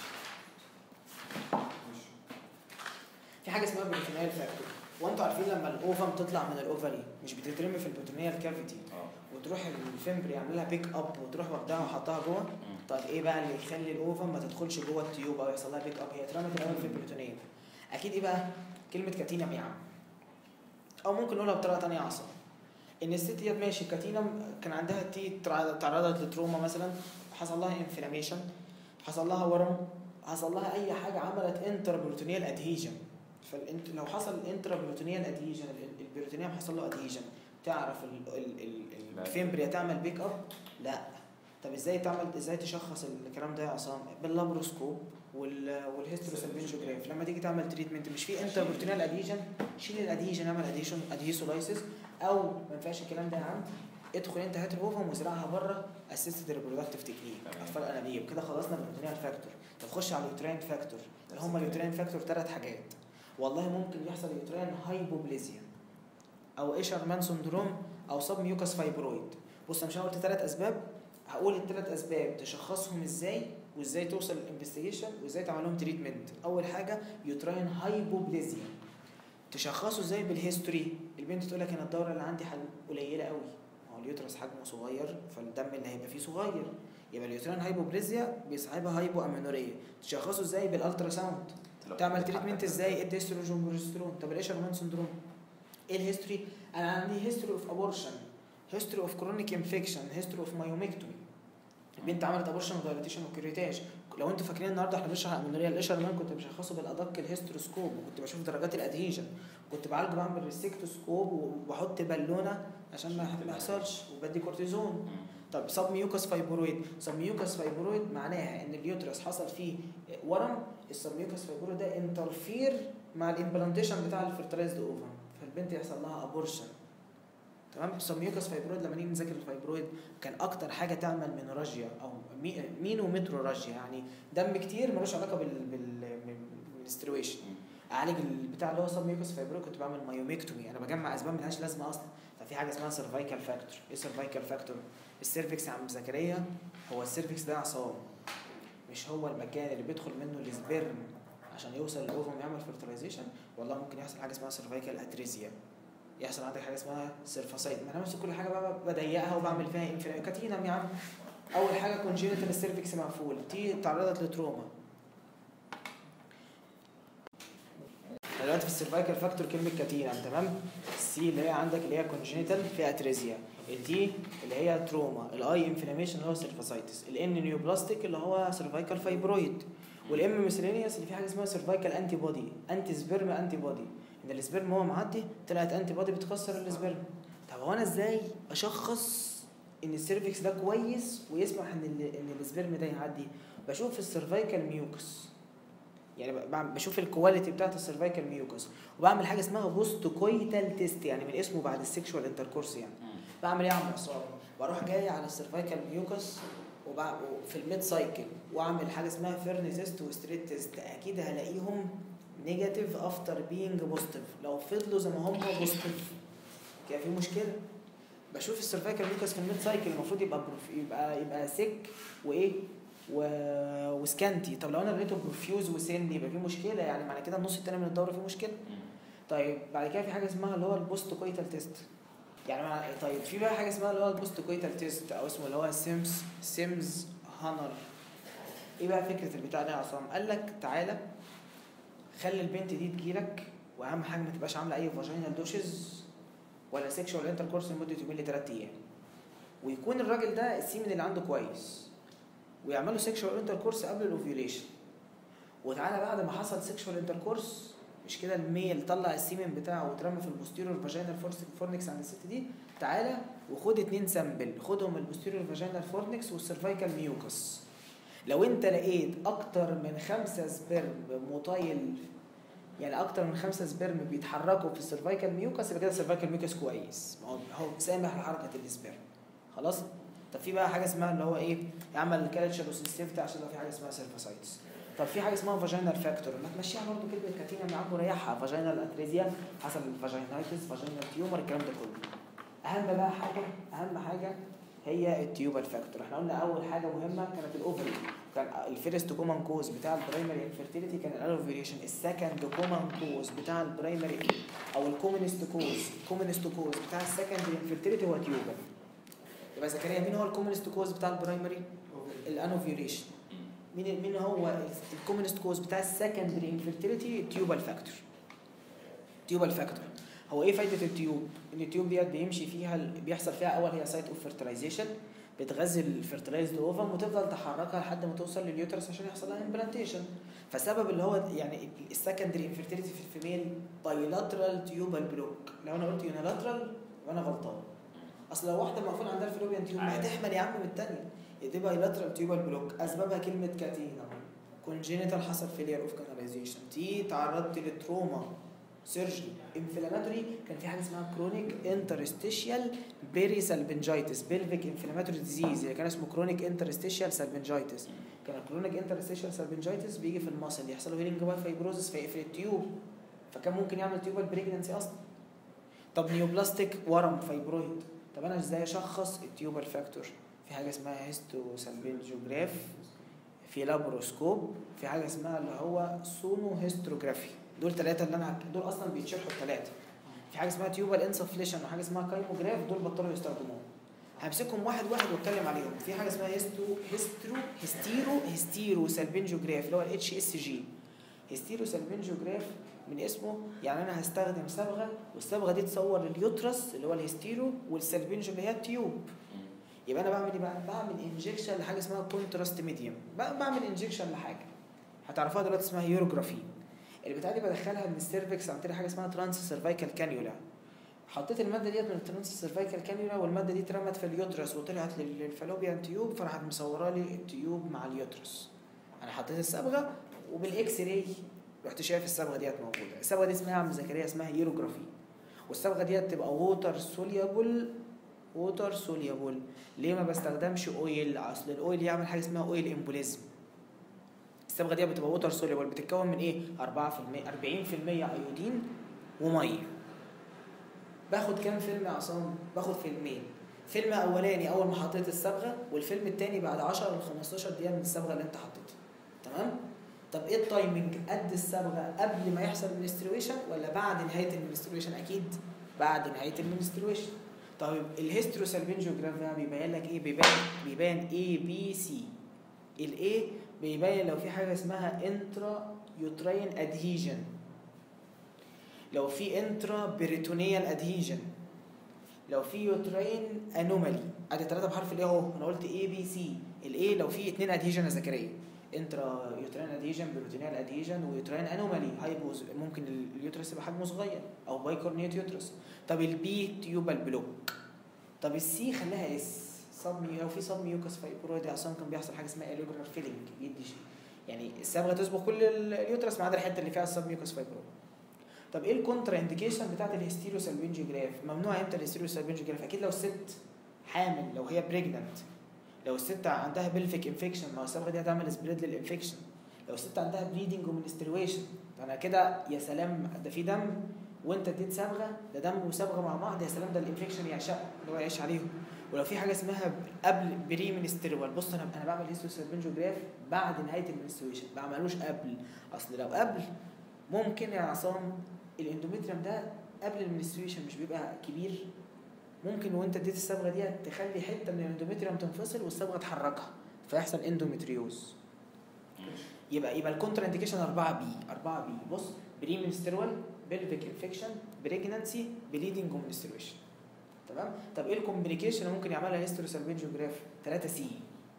في حاجه اسمها بروتونايل فاكتور وانتوا عارفين لما الاوفم تطلع من الاوفري مش بتترمي في البروتونيال كافيتي اه وتروح الفيمبر يعمل لها بيك اب وتروح واخداها وحطها جوه مم. طب ايه بقى اللي يخلي الاوفم ما تدخلش جوه التيوب او يحصل لها بيك اب هي اترمت الاول في البروتونيال اكيد ايه بقى كلمه كاتينم يا عم او ممكن نقولها بطريقه تانية اعصر ان الست ديت ماشي كاتينم كان عندها تي ترا- تعرضت لتروما مثلا حصل لها انفلاميشن حصل لها ورم حصل لها اي حاجه عملت انتر بروتونيال ادهيجن فالانت لو حصل انتر بروتونيال ادهيجن البروتونيوم حصل له ادهيجن تعرف ال- ال- ال- لا. الفيمبريا تعمل بيك اب لا طب ازاي تعمل ازاي تشخص الكلام ده يا عصام باللابروسكوب وال والهيستروسلفنجوجراف لما تيجي تعمل تريتمنت مش في انتر بروتونيال ادهيجن شيل الادهيجن اعمل ادهيشن ادهيسولايسيس او ما ينفعش الكلام ده يا عم ادخل انت هات الاوفم وزرعها بره اسيستد ريبرودكتيف تكنيك تمام. اطفال انابيب كده خلصنا البروتونيال فاكتور طب خش على اليوترين فاكتور اللي هم اليوترين فاكتور ثلاث حاجات والله ممكن يحصل يوترين هايبوبليزيا او ايشرمان سندروم او سب ميوكاس فايبرويد بص انا مش أنا قلت ثلاث اسباب هقول الثلاث اسباب تشخصهم ازاي وازاي توصل للانفستيجيشن وازاي تعمل لهم تريتمنت اول حاجه يوتراين هايبوبليزيا تشخصه ازاي بالهيستوري البنت تقول لك انا الدوره اللي عندي حل قليله قوي ما هو اليوترس حجمه صغير فالدم اللي هيبقى فيه صغير يبقى اليوتراين هايبوبليزيا بيصاحبها هايبو امينوريا تشخصه ازاي بالالترا ساوند تعمل تريتمنت ازاي ادي استروجين بروجسترون طب الايشرمان سندروم ايه الهيستوري انا عندي هيستوري اوف ابورشن هيستوري اوف كرونيك انفكشن هيستوري اوف مايوميكتومي البنت عملت ابورشن ودايليتيشن وكريتاج لو انتوا فاكرين النهارده احنا بنشرح المنوريه الايشرمان كنت بشخصه بالادق الهيستروسكوب وكنت بشوف درجات الادهيجن كنت بعالجه بعمل ريسكتوسكوب وبحط بالونه عشان ما ما يحصلش وبدي كورتيزون طب سب ميوكاس فايبرويد سب ميوكاس فايبرويد معناها ان اليوترس حصل فيه ورم السب ميوكاس فايبرويد ده انترفير مع الامبلانتيشن بتاع الفيرتلايزد اوفر فالبنت يحصل لها ابورشن تمام السب ميوكاس فايبرويد لما نيجي نذاكر الفايبرويد كان اكتر حاجه تعمل مينوراجيا او مي- مينومتروراجيا يعني دم كتير ملوش علاقه بال بال بالسترويشن اعالج البتاع اللي هو سب ميوكاس فايبرويد كنت بعمل مايوميكتومي انا بجمع اسباب ملهاش لازمه اصلا ففي حاجه اسمها سيرفايكال فاكتور ايه سيرفايكال فاكتور السيرفكس يا عم زكريا هو السيرفكس ده عصام مش هو المكان اللي بيدخل منه السبرم عشان يوصل للاوفم يعمل فيرتلايزيشن والله ممكن يحصل حاجه اسمها سيرفايكال اتريزيا يحصل عندك حاجه اسمها سيرفاسايت ما انا نفس كل حاجه بقى بضيقها وبعمل فيها انفلام كاتينم يا عم اول حاجه كونجينيتال السيرفكس مقفول تي تعرضت لتروما دلوقتي في السيرفايكال فاكتور كلمه كاتينم تمام السي اللي هي عندك اللي هي كونجينيتال فيها اتريزيا التي اللي هي تروما الاي انفلاميشن اللي هو سيرفاسايتس الان نيوبلاستيك اللي هو سيرفايكال فايبرويد والام ميسلينيوس اللي في حاجه اسمها سيرفايكال انتي بودي انتي سبيرم انتي بودي ان السبرم هو معدي طلعت انتي بودي بتكسر السبرم طب هو انا ازاي اشخص ان السيرفكس ده كويس ويسمح ان ال- ان السبرم ده يعدي بشوف السيرفايكال ميوكس يعني ب- بعمل- بشوف الكواليتي بتاعت السيرفايكال ميوكس وبعمل حاجه اسمها بوست كويتال تيست يعني من اسمه بعد السكشوال انتركورس يعني بعمل ايه يا عم عصام؟ بروح جاي على السيرفايكال ميوكس وبع- وفي الميد سايكل واعمل حاجه اسمها فيرن تيست وستريت تيست اكيد هلاقيهم نيجاتيف افتر بينج بوزيتيف لو فضلوا زي ما هم بوزيتيف كده في مشكله بشوف السيرفايكال ميوكس في الميد سايكل المفروض يبقى بروف يبقى يبقى سيك وايه و... وسكانتي طب لو انا لقيته بروفيوز وسن يبقى في مشكله يعني معنى كده النص التاني من الدوره فيه مشكله طيب بعد كده في حاجه اسمها اللي هو البوست كويتال تيست يعني مع... طيب في بقى حاجه اسمها اللي هو البوست كويتال تيست او اسمه اللي هو سيمز سيمز هانر ايه بقى فكره البتاع ده يا عصام قال لك تعالى خلي البنت دي تجيلك واهم حاجه ما تبقاش عامله اي فاجينال دوشز ولا سيكشوال انتركورس لمده يومين لثلاث ايام ويكون الراجل ده السيمن اللي عنده كويس ويعملوا سيكشوال انتركورس قبل الاوفيوليشن وتعالى بعد ما حصل سيكشوال انتركورس مش كده الميل طلع السيمن بتاعه واترمى في البوستيريور فاجينال فورنكس عند الست دي تعالى وخد اتنين سامبل خدهم البوستيريور فاجينال فورنكس والسيرفايكال ميوكس لو انت لقيت اكتر من خمسة سبرم مطايل يعني اكتر من خمسة سبرم بيتحركوا في السيرفايكال ميوكس يبقى كده السيرفايكال ميوكس كويس هو هو سامح لحركه السبرم خلاص طب في بقى حاجه اسمها اللي هو ايه يعمل الكالتشر وسنسيتيفيتي عشان لو في حاجه اسمها سيرفاسايتس طب في حاجه اسمها فاجينال فاكتور ما تمشيها برضه كلمه كاتينا معاك وريحها فاجينال اتريزيا حسب الفاجينايتس فاجينال تيومر الكلام ده كله اهم بقى حاجه اهم حاجه هي التيوبال فاكتور احنا قلنا اول حاجه مهمه كانت الاوفري كان الفيرست كومن كوز بتاع البرايمري انفيرتيليتي كان الاوفريشن السكند كومن كوز بتاع البرايمري او الكومنست كوز الكومنست كوز بتاع السكندري انفيرتيليتي هو تيوبال يبقى زكريا مين هو الكومنست كوز بتاع البرايمري الانوفيوليشن مين مين هو الكومنست كوز بتاع السكندري انفيرتيليتي تيوبال فاكتور تيوبال فاكتور هو ايه فايده التيوب ان التيوب ديت بيمشي فيها ال- بيحصل فيها اول هي سايت اوف فيرتلايزيشن بتغذي الفيرتلايزد اوفم وتفضل تحركها لحد ما توصل لليوترس عشان يحصل لها امبلانتيشن فسبب اللي هو يعني السكندري انفيرتيليتي في الفيميل بايلاترال تيوبال بلوك لو انا قلت يونيلاترال وانا غلطان اصل لو واحده مقفول عندها الفلوبيان تيوب ما هتحمل يا عم من الثانيه دي بايلاترال تيوبال بلوك اسبابها كلمه كاتينا كونجينيتال حصل فيلير اوف كاناليزيشن تي تعرضت لتروما سيرجري انفلاماتوري كان في حاجه اسمها كرونيك انترستيشيال بيري سالبنجايتس بيلفيك انفلاماتوري ديزيز اللي كان اسمه كرونيك انترستيشيال سالبنجايتس كان الكرونيك انترستيشيال سالبنجايتس بيجي في المصل يحصل له هيلينج باي فايبروزس فيقفل التيوب فكان ممكن يعمل تيوبال بريجننسي اصلا طب نيوبلاستيك ورم فايبرويد طب انا ازاي اشخص التيوبال فاكتور في حاجه اسمها هيستو سالبنجوجراف في لابروسكوب في حاجه اسمها اللي هو سونو هيستروجرافي دول ثلاثه اللي انا دول اصلا بيتشرحوا الثلاثه في حاجه اسمها تيوبال انسفليشن وحاجه اسمها كايموجراف دول بطلوا يستخدموهم همسكهم واحد واحد واتكلم عليهم في حاجه اسمها هيستو هيسترو هيستيرو هيستيرو سالبنجوجراف اللي هو الاتش اس جي هيستيرو سالبنجوجراف من اسمه يعني انا هستخدم صبغه والصبغه دي تصور اليوترس اللي هو الهيستيرو والسالبنجو اللي هي التيوب يبقى انا بعمل ايه بقى؟ بعمل انجكشن لحاجه اسمها كونتراست ميديوم بعمل انجكشن لحاجه هتعرفوها دلوقتي اسمها يوروجرافي البتاعه دي بدخلها من السيرفكس عن طريق حاجه اسمها ترانس سيرفايكال كانيولا حطيت الماده ديت من الترانس سيرفايكال كانيولا والماده دي اترمت في اليوترس وطلعت للفالوبيان تيوب فراحت مصوره لي التيوب مع اليوترس انا حطيت الصبغه وبالاكس راي رحت شايف الصبغه ديت موجوده الصبغه دي اسمها يا عم زكريا اسمها يوروجرافي والصبغه ديت تبقى ووتر سوليبل ووتر سوليبل ليه ما بستخدمش اويل اصل الاويل يعمل حاجه اسمها اويل امبوليزم الصبغه دي بتبقى ووتر سوليبل بتتكون من ايه 4% 40% ايودين وميه باخد كام فيلم يا عصام باخد فيلمين فيلم اولاني اول ما حطيت الصبغه والفيلم الثاني بعد 10 ل 15 دقيقه من الصبغه اللي انت حطيتها تمام طب ايه التايمنج قد الصبغه قبل ما يحصل المنسترويشن ولا بعد نهايه المنسترويشن اكيد بعد نهايه المنسترويشن طيب الهيسترو سالبنجيوجراف ده بيبين لك ايه بيبان بيبان اي بي سي الاي بيبين لو في حاجه اسمها انترا يوترين ادهيجن لو في انترا بريتونيال ادهيجن لو في يوترين انومالي ادي ثلاثه بحرف الاي اهو انا قلت اي بي سي الاي لو في اثنين ادهيجن يا زكريا انترا يوترين ادهيجن بروتينيال ادهيجن ويوترين انومالي هايبوز ممكن اليوترس يبقى حجمه صغير او بايكورنيت يوترس طب البي تيوبال بلوك طب السي خليها اس صب لو في صب ميوكس فايبرويد اصلا كان بيحصل حاجه اسمها اليوجرال فيلينج بيدي شيء يعني الصبغه تصبغ كل اليوترس ما عدا الحته اللي فيها الصب ميوكس فايبرويد طب ايه الكونترا انديكيشن بتاعت الهستيرو سالبنجيوجراف ممنوع امتى الهستيرو سالبنجيوجراف اكيد لو الست حامل لو هي بريجننت لو الست عندها بلفيك انفكشن ما هو الصبغه دي هتعمل سبريد للانفكشن لو الست عندها بليدنج ومنسترويشن فانا كده يا سلام ده في دم وانت اديت صبغه ده دم وصبغه مع بعض يا سلام ده الانفكشن يعشق اللي هو يعيش عليهم ولو في حاجه اسمها قبل بري منستروال بص انا انا بعمل هيستو سالبنجيوجراف بعد نهايه المنسترويشن ما بعملوش قبل اصل لو قبل ممكن يا عصام الاندوميتريوم ده قبل المنسترويشن مش بيبقى كبير ممكن وانت اديت الصبغه دي تخلي حته من الاندوميتريوم تنفصل والصبغه تحركها فيحصل اندوميتريوز يبقى يبقى الكونترا انديكيشن 4 بي 4 بي بص بري منسترول بلفيك انفكشن بريجنانسي بليدنج ومنسترويشن تمام طب ايه الكومبليكيشن اللي ممكن يعملها هيستوري سالفنجيوجراف 3 سي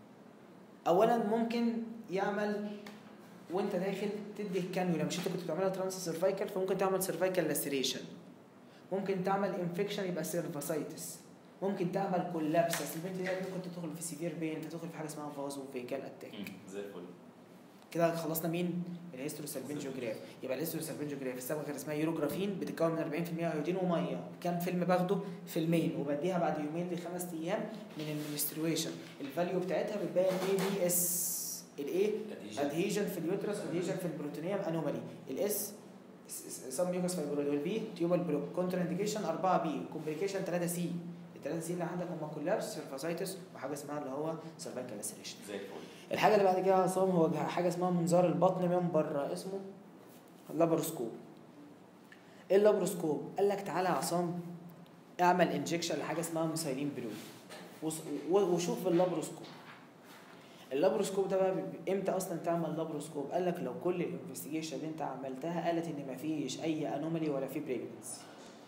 اولا ممكن يعمل وانت داخل تدي الكانيولا مش انت كنت بتعملها ترانس سيرفايكال فممكن تعمل سيرفايكال لاسيريشن ممكن تعمل انفكشن يبقى سيرفاسايتس ممكن تعمل كولابس اصل البنت دي ممكن تدخل في سيفير بين تدخل في حاجه اسمها فازو فيكال اتاك مم. زي الفل كده خلصنا مين الهيستروسالبنجوجراف يبقى الهيستروسالبنجوجراف الصبغه كان اسمها يوروجرافين بتتكون من 40% ايودين وميه كام فيلم باخده فيلمين وبديها بعد يومين لخمس ايام من المنسترويشن الفاليو بتاعتها بتبين اي بي اس الايه Adhesion. ادهيجن في اليوترس ادهيجن في البروتونيوم انومالي الاس سم ميوكس فايبرويد والبي تيوبال بلوك كونتر انديكيشن 4 بي كومبليكيشن 3 سي الثلاثه سي اللي عندك هم كولابس سيرفاسايتس وحاجه اسمها اللي هو سيرفايكال لاسريشن زي الفل الحاجه اللي بعد كده يا عصام هو حاجه اسمها منظار البطن من بره اسمه اللابروسكوب ايه اللابروسكوب قال لك تعالى يا عصام اعمل انجكشن لحاجه اسمها ميثايلين بلو وص- و- وشوف اللابروسكوب اللابروسكوب ده بقى ب- امتى اصلا تعمل لابروسكوب قال لك لو كل الانفستيجيشن اللي انت عملتها قالت ان مفيش اي انومالي ولا في بريجنسي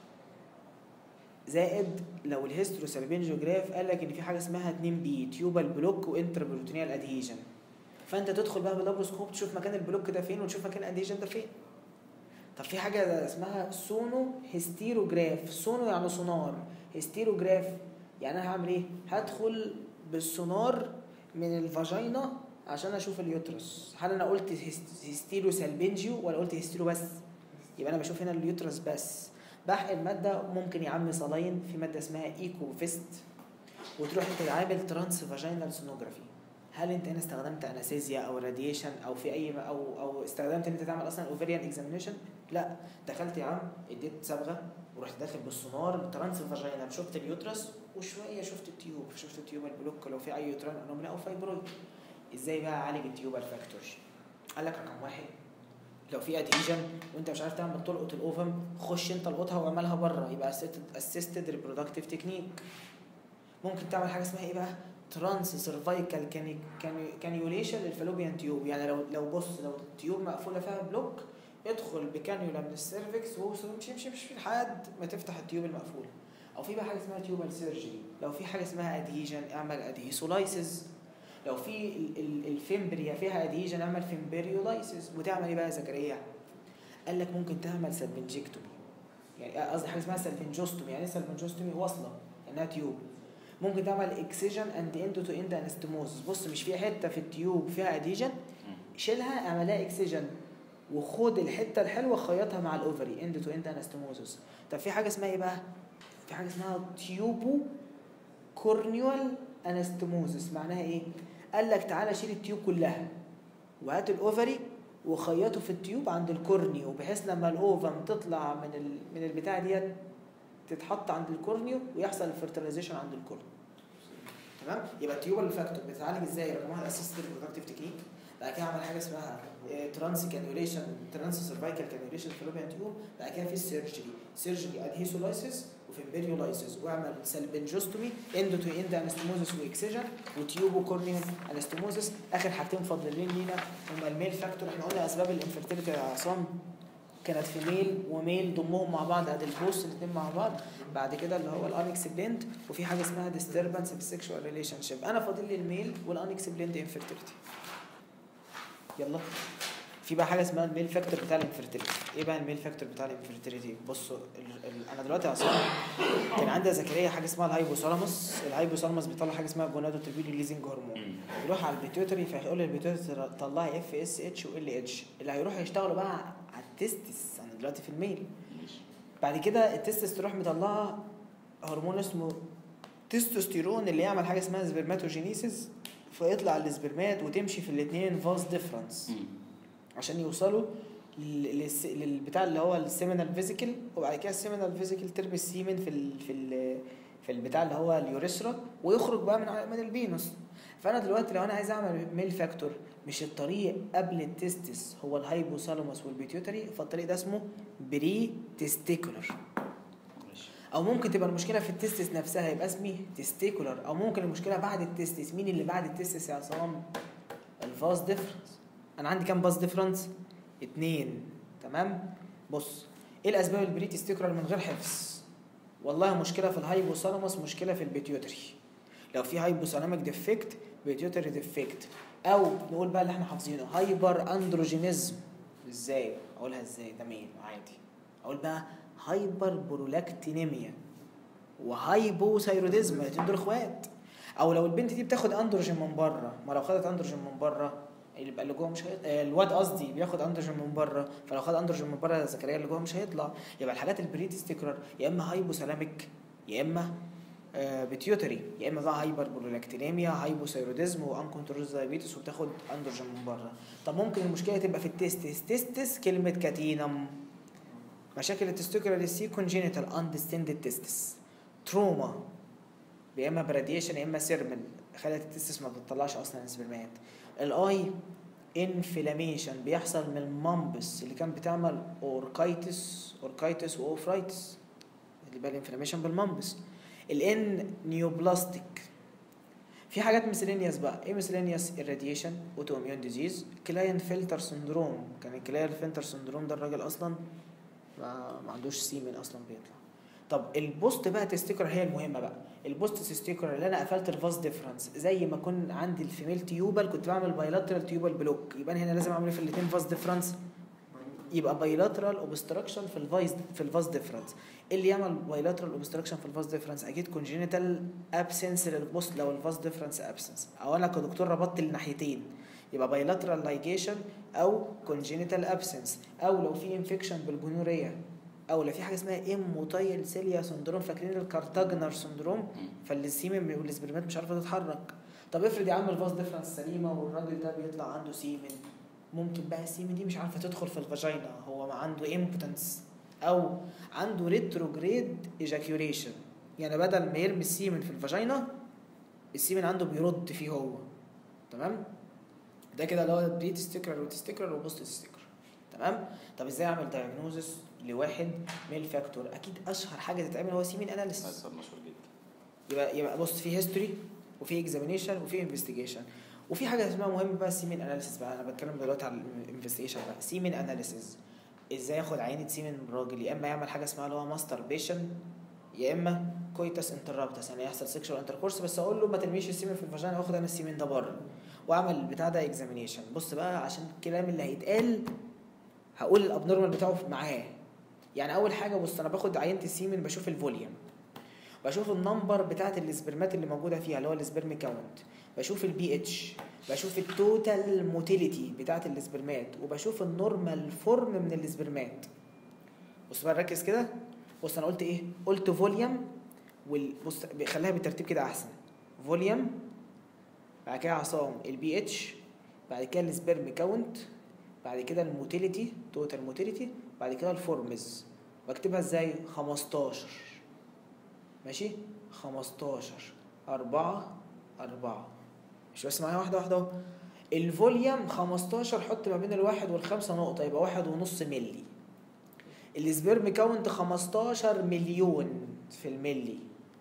زائد لو الهيستروسالبنجوجراف قال لك ان في حاجه اسمها 2 بي تيوبال بلوك وانتربروتونيال ادهيجن فانت تدخل بقى باللابروسكوب تشوف مكان البلوك ده فين وتشوف مكان الادهيجن ده فين طب في حاجه اسمها سونو هيستيروجراف سونو يعني سونار هيستيروجراف يعني انا هعمل ايه هدخل بالسونار من الفاجينا عشان اشوف اليوترس هل انا قلت هيست- هيستيرو سالبنجيو ولا قلت هيستيرو بس يبقى انا بشوف هنا اليوترس بس بحقن ماده ممكن يا عم صلاين في ماده اسمها ايكو فيست وتروح انت عامل ترانس فاجينال سونوجرافي هل انت هنا استخدمت انستيزيا او راديشن او في اي او او استخدمت ان انت تعمل اصلا اوفريان اكزامينيشن لا دخلت يا عم اديت صبغه ورحت داخل بالسونار ترانس فاجينال شفت اليوترس وشويه شفت التيوب شفت التيوب البلوك لو في اي يوتران انوميلا او فايبرويد ازاي بقى اعالج التيوبال فاكتور قال لك رقم واحد لو في ادهيجن وانت مش عارف تعمل تلقط الاوفم خش انت القطها واعملها بره يبقى اسيستد ريبرودكتيف تكنيك ممكن تعمل حاجه اسمها ايه بقى ترانس سيرفايكال كانيوليشن للفالوبيان تيوب يعني لو لو بص لو التيوب مقفوله فيها بلوك ادخل بكانيولا من السيرفكس وامشي امشي امشي امشي لحد ما تفتح التيوب المقفوله او في بقى حاجه اسمها تيوبال سيرجري لو في حاجه اسمها ادهيجن اعمل ادهيسولايسيس لو في ال- ال- الفيمبريا فيها ادهيجن اعمل فيمبريولايسيس وتعمل ايه بقى يا زكريا قال لك ممكن تعمل سلبنجكتومي يعني قصدي حاجه اسمها سلبنجوستومي يعني ايه سلبنجوستومي واصله انها تيوب ممكن تعمل اكسجن اند اند تو اند انستموزس بص مش في حته في التيوب فيها ادهيجن شيلها اعملها اكسجن وخد الحته الحلوه خيطها مع الاوفري اند تو اند انستموزس طب في حاجه اسمها ايه بقى في حاجه اسمها تيوبو كورنيوال انستموزس معناها ايه قال لك تعالى شيل التيوب كلها وهات الاوفري وخيطه في التيوب عند الكورنيو بحيث لما الاوفم تطلع من ال... من البتاع ديت تتحط عند الكورنيو ويحصل الفرتلايزيشن عند الكورنيو تمام يبقى التيوبال فاكتور بتتعالج ازاي رقم واحد اسيستد ريبرودكتيف تكنيك بعد كده اعمل حاجه اسمها ترانس كانيوليشن ترانس سيرفايكال كانيوليشن فالوبيان تيوب بعد كده في السيرجري سيرجري ادهيسولايسيس وفيمبريولايسيس واعمل سلبنجوستومي اندو تو اند انستموزس واكسجن وتيوبو كورنيوم انستموزس اخر حاجتين فاضلين لينا هما الميل فاكتور احنا قلنا اسباب الانفيرتيليتي يا عصام كانت في ميل وميل ضمهم مع بعض ادي البوست الاثنين مع بعض بعد كده اللي هو الانكسبليند وفي حاجه اسمها ديستربنس في السكشوال ريليشن شيب انا فاضل لي الميل والانكسبليند انفيرتيليتي يلا في بقى حاجه اسمها الميل فاكتور بتاع الانفيرتيليتي ايه بقى الميل فاكتور بتاع الانفيرتيليتي بصوا ال- ال- انا دلوقتي يا عصام كان عندي يا زكريا حاجه اسمها الهايبوثالاموس الهايبوثالاموس بيطلع حاجه اسمها جونادوتروبين ريليزنج هرمون يروح على البيتيوتري فيقول للبيتيوتري طلعي اف اس اتش وال اتش اللي هيروحوا يشتغلوا بقى على التستس انا دلوقتي في الميل ماشي بعد كده التستس تروح مطلعه هرمون اسمه تستوستيرون اللي يعمل حاجه اسمها سبرماتوجينيسيس فيطلع السبرمات وتمشي في الاثنين فاز ديفرنس عشان يوصلوا لل- للس- للبتاع اللي هو السيمينال فيزيكال وبعد كده السيمينال فيزيكال ترمي السيمن في ال في ال في البتاع اللي هو اليوريثرا ويخرج بقى من ع- من الفينوس فانا دلوقتي لو انا عايز اعمل ميل فاكتور مش الطريق قبل التستس هو الهايبوثالاموس والبيتيوتري فالطريق ده اسمه بري تستيكولر ماشي او ممكن تبقى المشكله في التستس نفسها يبقى اسمي تستيكولر او ممكن المشكله بعد التستس مين اللي بعد التستس يا عصام الفاز ديفرنس انا عندي كام باز ديفرنس اتنين تمام بص ايه الاسباب البري تستيكولر من غير حفظ والله مشكله في الهايبوثالاموس مشكله في البيتيوتري لو في هايبوثالاميك ديفكت بيتيوتري ديفكت او نقول بقى اللي احنا حافظينه هايبر اندروجينيزم ازاي اقولها ازاي ده مين عادي اقول بقى هايبر برولاكتينيميا وهايبوثايروديزم الاثنين دول اخوات او لو البنت دي بتاخد اندروجين من بره ما لو خدت اندروجين من بره يبقى اللي جوه مش هيطلع الواد قصدي بياخد اندروجين من بره فلو خد اندروجين من بره زكريا اللي جوه مش هيطلع يبقى الحاجات البريتستيكولار يا اما هايبوثالاميك يا اما آه، بيتيوتري يا اما بقى هايبر برولاكتينيميا هايبوثايروديزم وانكونترول دايابيتس وبتاخد اندروجين من بره طب ممكن المشكله تبقى في التستس تستس كلمه كاتينم مشاكل التستيكولار سي كونجينيتال اندستندد تستس تروما يا اما براديشن يا اما سيرمن خلت التستس ما بتطلعش اصلا سبرمات الاي انفلاميشن بيحصل من المامبس اللي كان بتعمل اوركايتس اوركايتس واوفرايتس اللي بقى الانفلاميشن بالمامبس الان نيوبلاستيك في حاجات مسلينيوس بقى ايه مسلينيوس الراديشن اوتو اميون ديزيز كلاين فلتر سندروم كان الكلاين فلتر سندروم ده الراجل اصلا ما, ما عندوش سيمن اصلا بيطلع طب البوست بقى تستيكر هي المهمه بقى البوست تستيكر اللي انا قفلت الفاس ديفرنس زي ما كنت عندي الفيميل تيوبال كنت بعمل بايلاترال تيوبال بلوك يبقى أنا هنا لازم اعمل إيه في الاثنين فاس ديفرنس يبقى بايلاترال اوبستراكشن في الفايز في الفاس ديفرنس اللي يعمل بايلاترال اوبستراكشن في الفاس ديفرنس اكيد كونجينيتال ابسنس للبوست لو الفاس ديفرنس ابسنس او انا كدكتور ربطت الناحيتين يبقى بايلاترال لايجيشن او كونجينيتال ابسنس او لو في انفكشن بالجونوريا او لو في حاجه اسمها اموتايل سيليا سندروم فاكرين الكارتاجنر سندروم فالسيمن والسبرمات مش عارفه تتحرك طب افرض يا عم الفاس ديفرنس سليمه والراجل ده بيطلع عنده سيمن ممكن بقى السيمن دي مش عارفه تدخل في الفاجينا هو ما عنده امبوتنس او عنده ريتروجريد ايجاكيوليشن يعني بدل ما يرمي السيمن في الفاجينا السيمن عنده بيرد فيه هو تمام ده كده اللي هو بري تستيكرال وتستيكرال وبوست تستيكرال تمام طب ازاي اعمل دايجنوزس لواحد ميل فاكتور اكيد اشهر حاجه تتعمل هو سيمن اناليسيس مصر مشهور جدا يبقى يبقى بص في هيستوري وفي اكزامينيشن وفي انفستيجيشن وفي حاجه اسمها مهم بقى سيمن اناليسيس بقى انا بتكلم دلوقتي على الانفستيجيشن بقى سيمن اناليسيس ازاي ياخد عينه سيمن من الراجل يا اما يعمل حاجه اسمها اللي هو ماستربيشن يا اما كويتس انترابتس يعني يحصل سيكشوال انتركورس بس اقول له ما ترميش السيمن في الفاجينا واخد انا السيمن ده بره واعمل بتاع ده اكزامينيشن بص بقى عشان الكلام اللي هيتقال هقول الابنورمال بتاعه معاه يعني اول حاجه بص انا باخد عينه السيمن بشوف الفوليوم بشوف النمبر بتاعت الاسبرمات اللي موجوده فيها اللي هو الاسبرم كاونت بشوف البي اتش بشوف التوتال موتيليتي بتاعت الاسبرمات وبشوف النورمال فورم من الاسبرمات بص بقى ركز كده بص انا قلت ايه قلت فوليوم وال... بص خليها بالترتيب كده احسن فوليوم بعد كده عصام البي اتش بعد كده السبرم كاونت بعد كده الموتيليتي توتال موتيليتي بعد كده الفورمز بكتبها ازاي 15 ماشي 15 4 4 مش بس معايا واحده واحده اهو الفوليوم 15 حط ما بين الواحد والخمسة نقطة يبقى واحد ونص ملي السبرم كاونت 15 مليون في الملي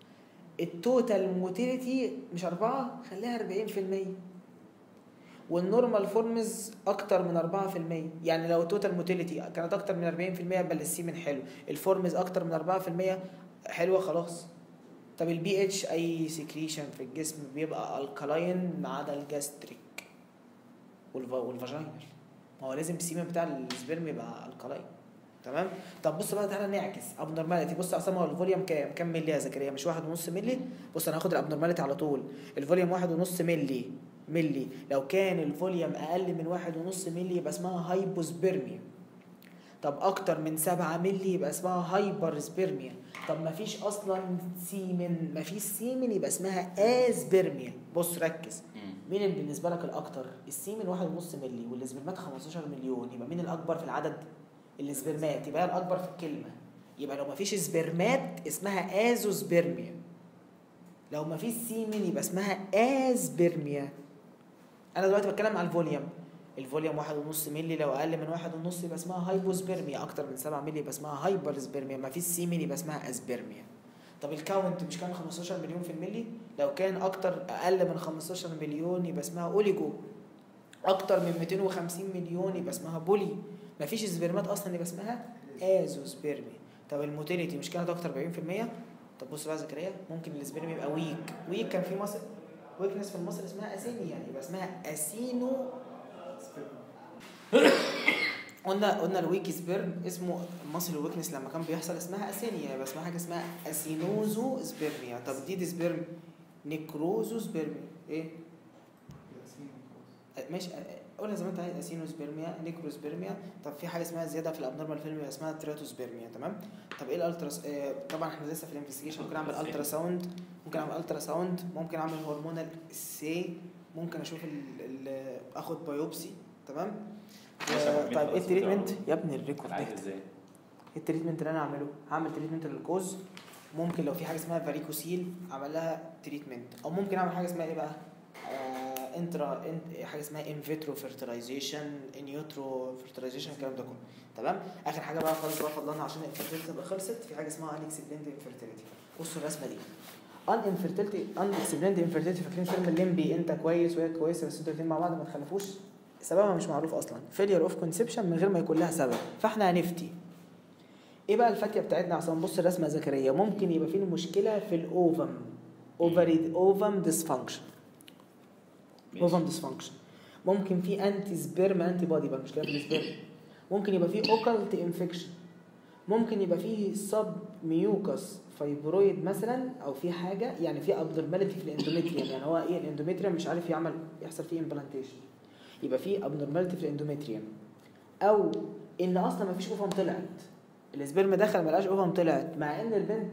التوتال موتيليتي مش أربعة خليها 40% والنورمال فورمز أكتر من 4% يعني لو التوتال موتيليتي كانت أكتر من 40% يبقى السيمن حلو الفورمز أكتر من 4% حلوة خلاص طب البي اتش اي سكريشن في الجسم بيبقى الكلاين ما عدا الجاستريك والف- والفاجينال ما هو لازم السيمن بتاع السبرم يبقى الكلاين تمام طب بص بقى تعالى نعكس ابنورماليتي بص يا عصام هو الفوليوم كام كام ملي يا زكريا مش واحد ونص ملي بص انا هاخد الابنورماليتي على طول الفوليوم واحد ونص ملي ملي لو كان الفوليوم اقل من واحد ونص ملي يبقى اسمها هايبوسبرميا طب اكتر من 7 ملي يبقى اسمها هايبر سبرميا طب ما فيش اصلا سيمن ما فيش سيمن يبقى اسمها اسبرميا بص ركز مين اللي بالنسبه لك الاكتر السيمن واحد ونص ملي والاسبرمات 15 مليون يبقى مين الاكبر في العدد الاسبرمات يبقى هي الاكبر في الكلمه يبقى لو ما فيش سبرمات اسمها ازوسبرميا لو ما فيش سيمن يبقى اسمها اسبرميا انا دلوقتي بتكلم على الفوليوم الفوليوم واحد ونص ملي لو اقل من واحد ونص يبقى اسمها هايبوسبرميا اكتر من 7 ملي يبقى اسمها هايبر سبرميا ما فيش سيمن يبقى اسمها اسبرميا طب الكاونت مش كان 15 مليون في الملي لو كان اكتر اقل من 15 مليون يبقى اسمها اوليجو اكتر من 250 مليون يبقى اسمها بولي ما فيش سبرمات اصلا يبقى اسمها ازوسبرميا طب الموتيليتي مش كانت اكتر ب 40% طب بص بقى يا زكريا ممكن السبرم يبقى ويك ويك كان في مصر ويكنس في المصري اسمها اسينيا يبقى اسمها اسينو قلنا قلنا الويك سبيرم اسمه المصل ويكنس لما كان بيحصل اسمها اسينيا يبقى اسمها حاجه اسمها اسينوزو سبيرميا طب دي, دي سبيرم نيكروزو سبيرميا ايه ماشي قولها زي ما انت عايز اسينوسبيرميا نيكروسبيرميا طب في حاجه اسمها زياده في الابنورمال فيلم اسمها تراتوسبيرميا تمام طب ايه الالترا آه طبعا احنا لسه في الانفستيجيشن ممكن اعمل الترا ساوند ممكن اعمل الترا ساوند ممكن اعمل هرمونال سي ممكن اشوف ال ال اخد بايوبسي تمام ماشي، آه، أبو طيب حميد ايه خلاص التريتمنت ممكن يا ابني الريكورد عايز ده ازاي؟ ايه التريتمنت اللي انا اعمله هعمل تريتمنت للكوز ممكن لو في حاجه اسمها فاريكوسيل اعمل لها تريتمنت او ممكن اعمل حاجه اسمها ايه بقى آه انترا انت حاجه اسمها ان فيترو فيرتلايزيشن ان يوترو فيرتلايزيشن الكلام ده كله تمام اخر حاجه بقى خالص بقى فضلنا عشان الانفيرتيلتي تبقى خلصت في حاجه اسمها ان اكسبليند انفيرتيلتي بصوا الرسمه دي ان انفيرتيلتي ان اكسبليند انفيرتيلتي فاكرين فيلم الليمبي انت كويس وهي كويسه بس انتوا الاثنين مع بعض ما تخلفوش سببها مش معروف اصلا فيلير اوف كونسبشن من غير ما يكون لها سبب فاحنا هنفتي ايه بقى الفاتيه بتاعتنا عشان نبص الرسمه يا زكريا ممكن يبقى فيه مشكله في الاوفم اوفري اوفم ديسفانكشن ماشي. اوفم ديسفانكشن ممكن في انتي سبيرم انتي بودي بقى مشكله في السبيرم ممكن يبقى فيه اوكالت انفكشن ممكن يبقى فيه سب ميوكس فايبرويد مثلا او في حاجه يعني في ابنورماليتي في الاندوميتريوم يعني هو ايه الاندوميتريوم مش عارف يعمل يحصل فيه امبلانتيشن يبقى في ابنورماليتي في الاندوميتريوم او ان اصلا ما فيش اوفم طلعت السبرم دخل ما لقاش اوفم طلعت مع ان البنت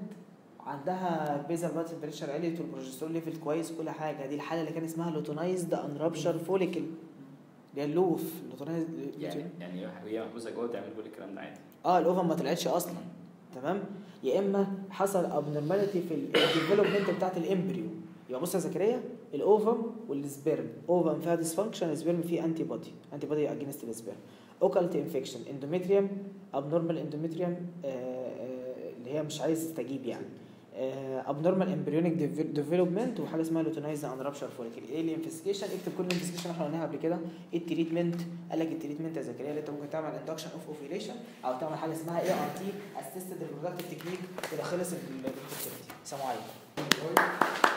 عندها بيزل بلاد تمبريتشر عليت والبروجسترون ليفل كويس كل حاجه دي الحاله اللي كان اسمها لوتونايزد انرابشر فوليكل اللي هي اللوف لوتونايزد يعني يعني هي محبوسه جوه تعمل كل الكلام ده عادي اه الاوفم ما طلعتش اصلا تمام يا اما حصل ابنورماليتي في الديفلوبمنت بتاعت الامبريو يبقى بص يا زكريا الاوفم والسبيرم اوفم فيها ديسفانكشن السبيرم فيه انتي بودي انتي بودي اجينست السبيرم اوكالت انفكشن اندوميتريوم ابنورمال اندوميتريوم اللي هي مش عايز تستجيب يعني ابنورمال امبريونيك ديفلوبمنت وحاجه اسمها لوتونايز ان رابشر فوليكل ايه الانفستيجيشن اكتب كل الانفستيجيشن احنا قلناها قبل كده ايه التريتمنت قال لك التريتمنت يا زكريا اللي انت ممكن تعمل اندكشن اوف اوفيليشن او تعمل حاجه اسمها اي ار تي اسيستد ريبرودكتيف تكنيك كده خلص الانفستيجيشن سلام عليكم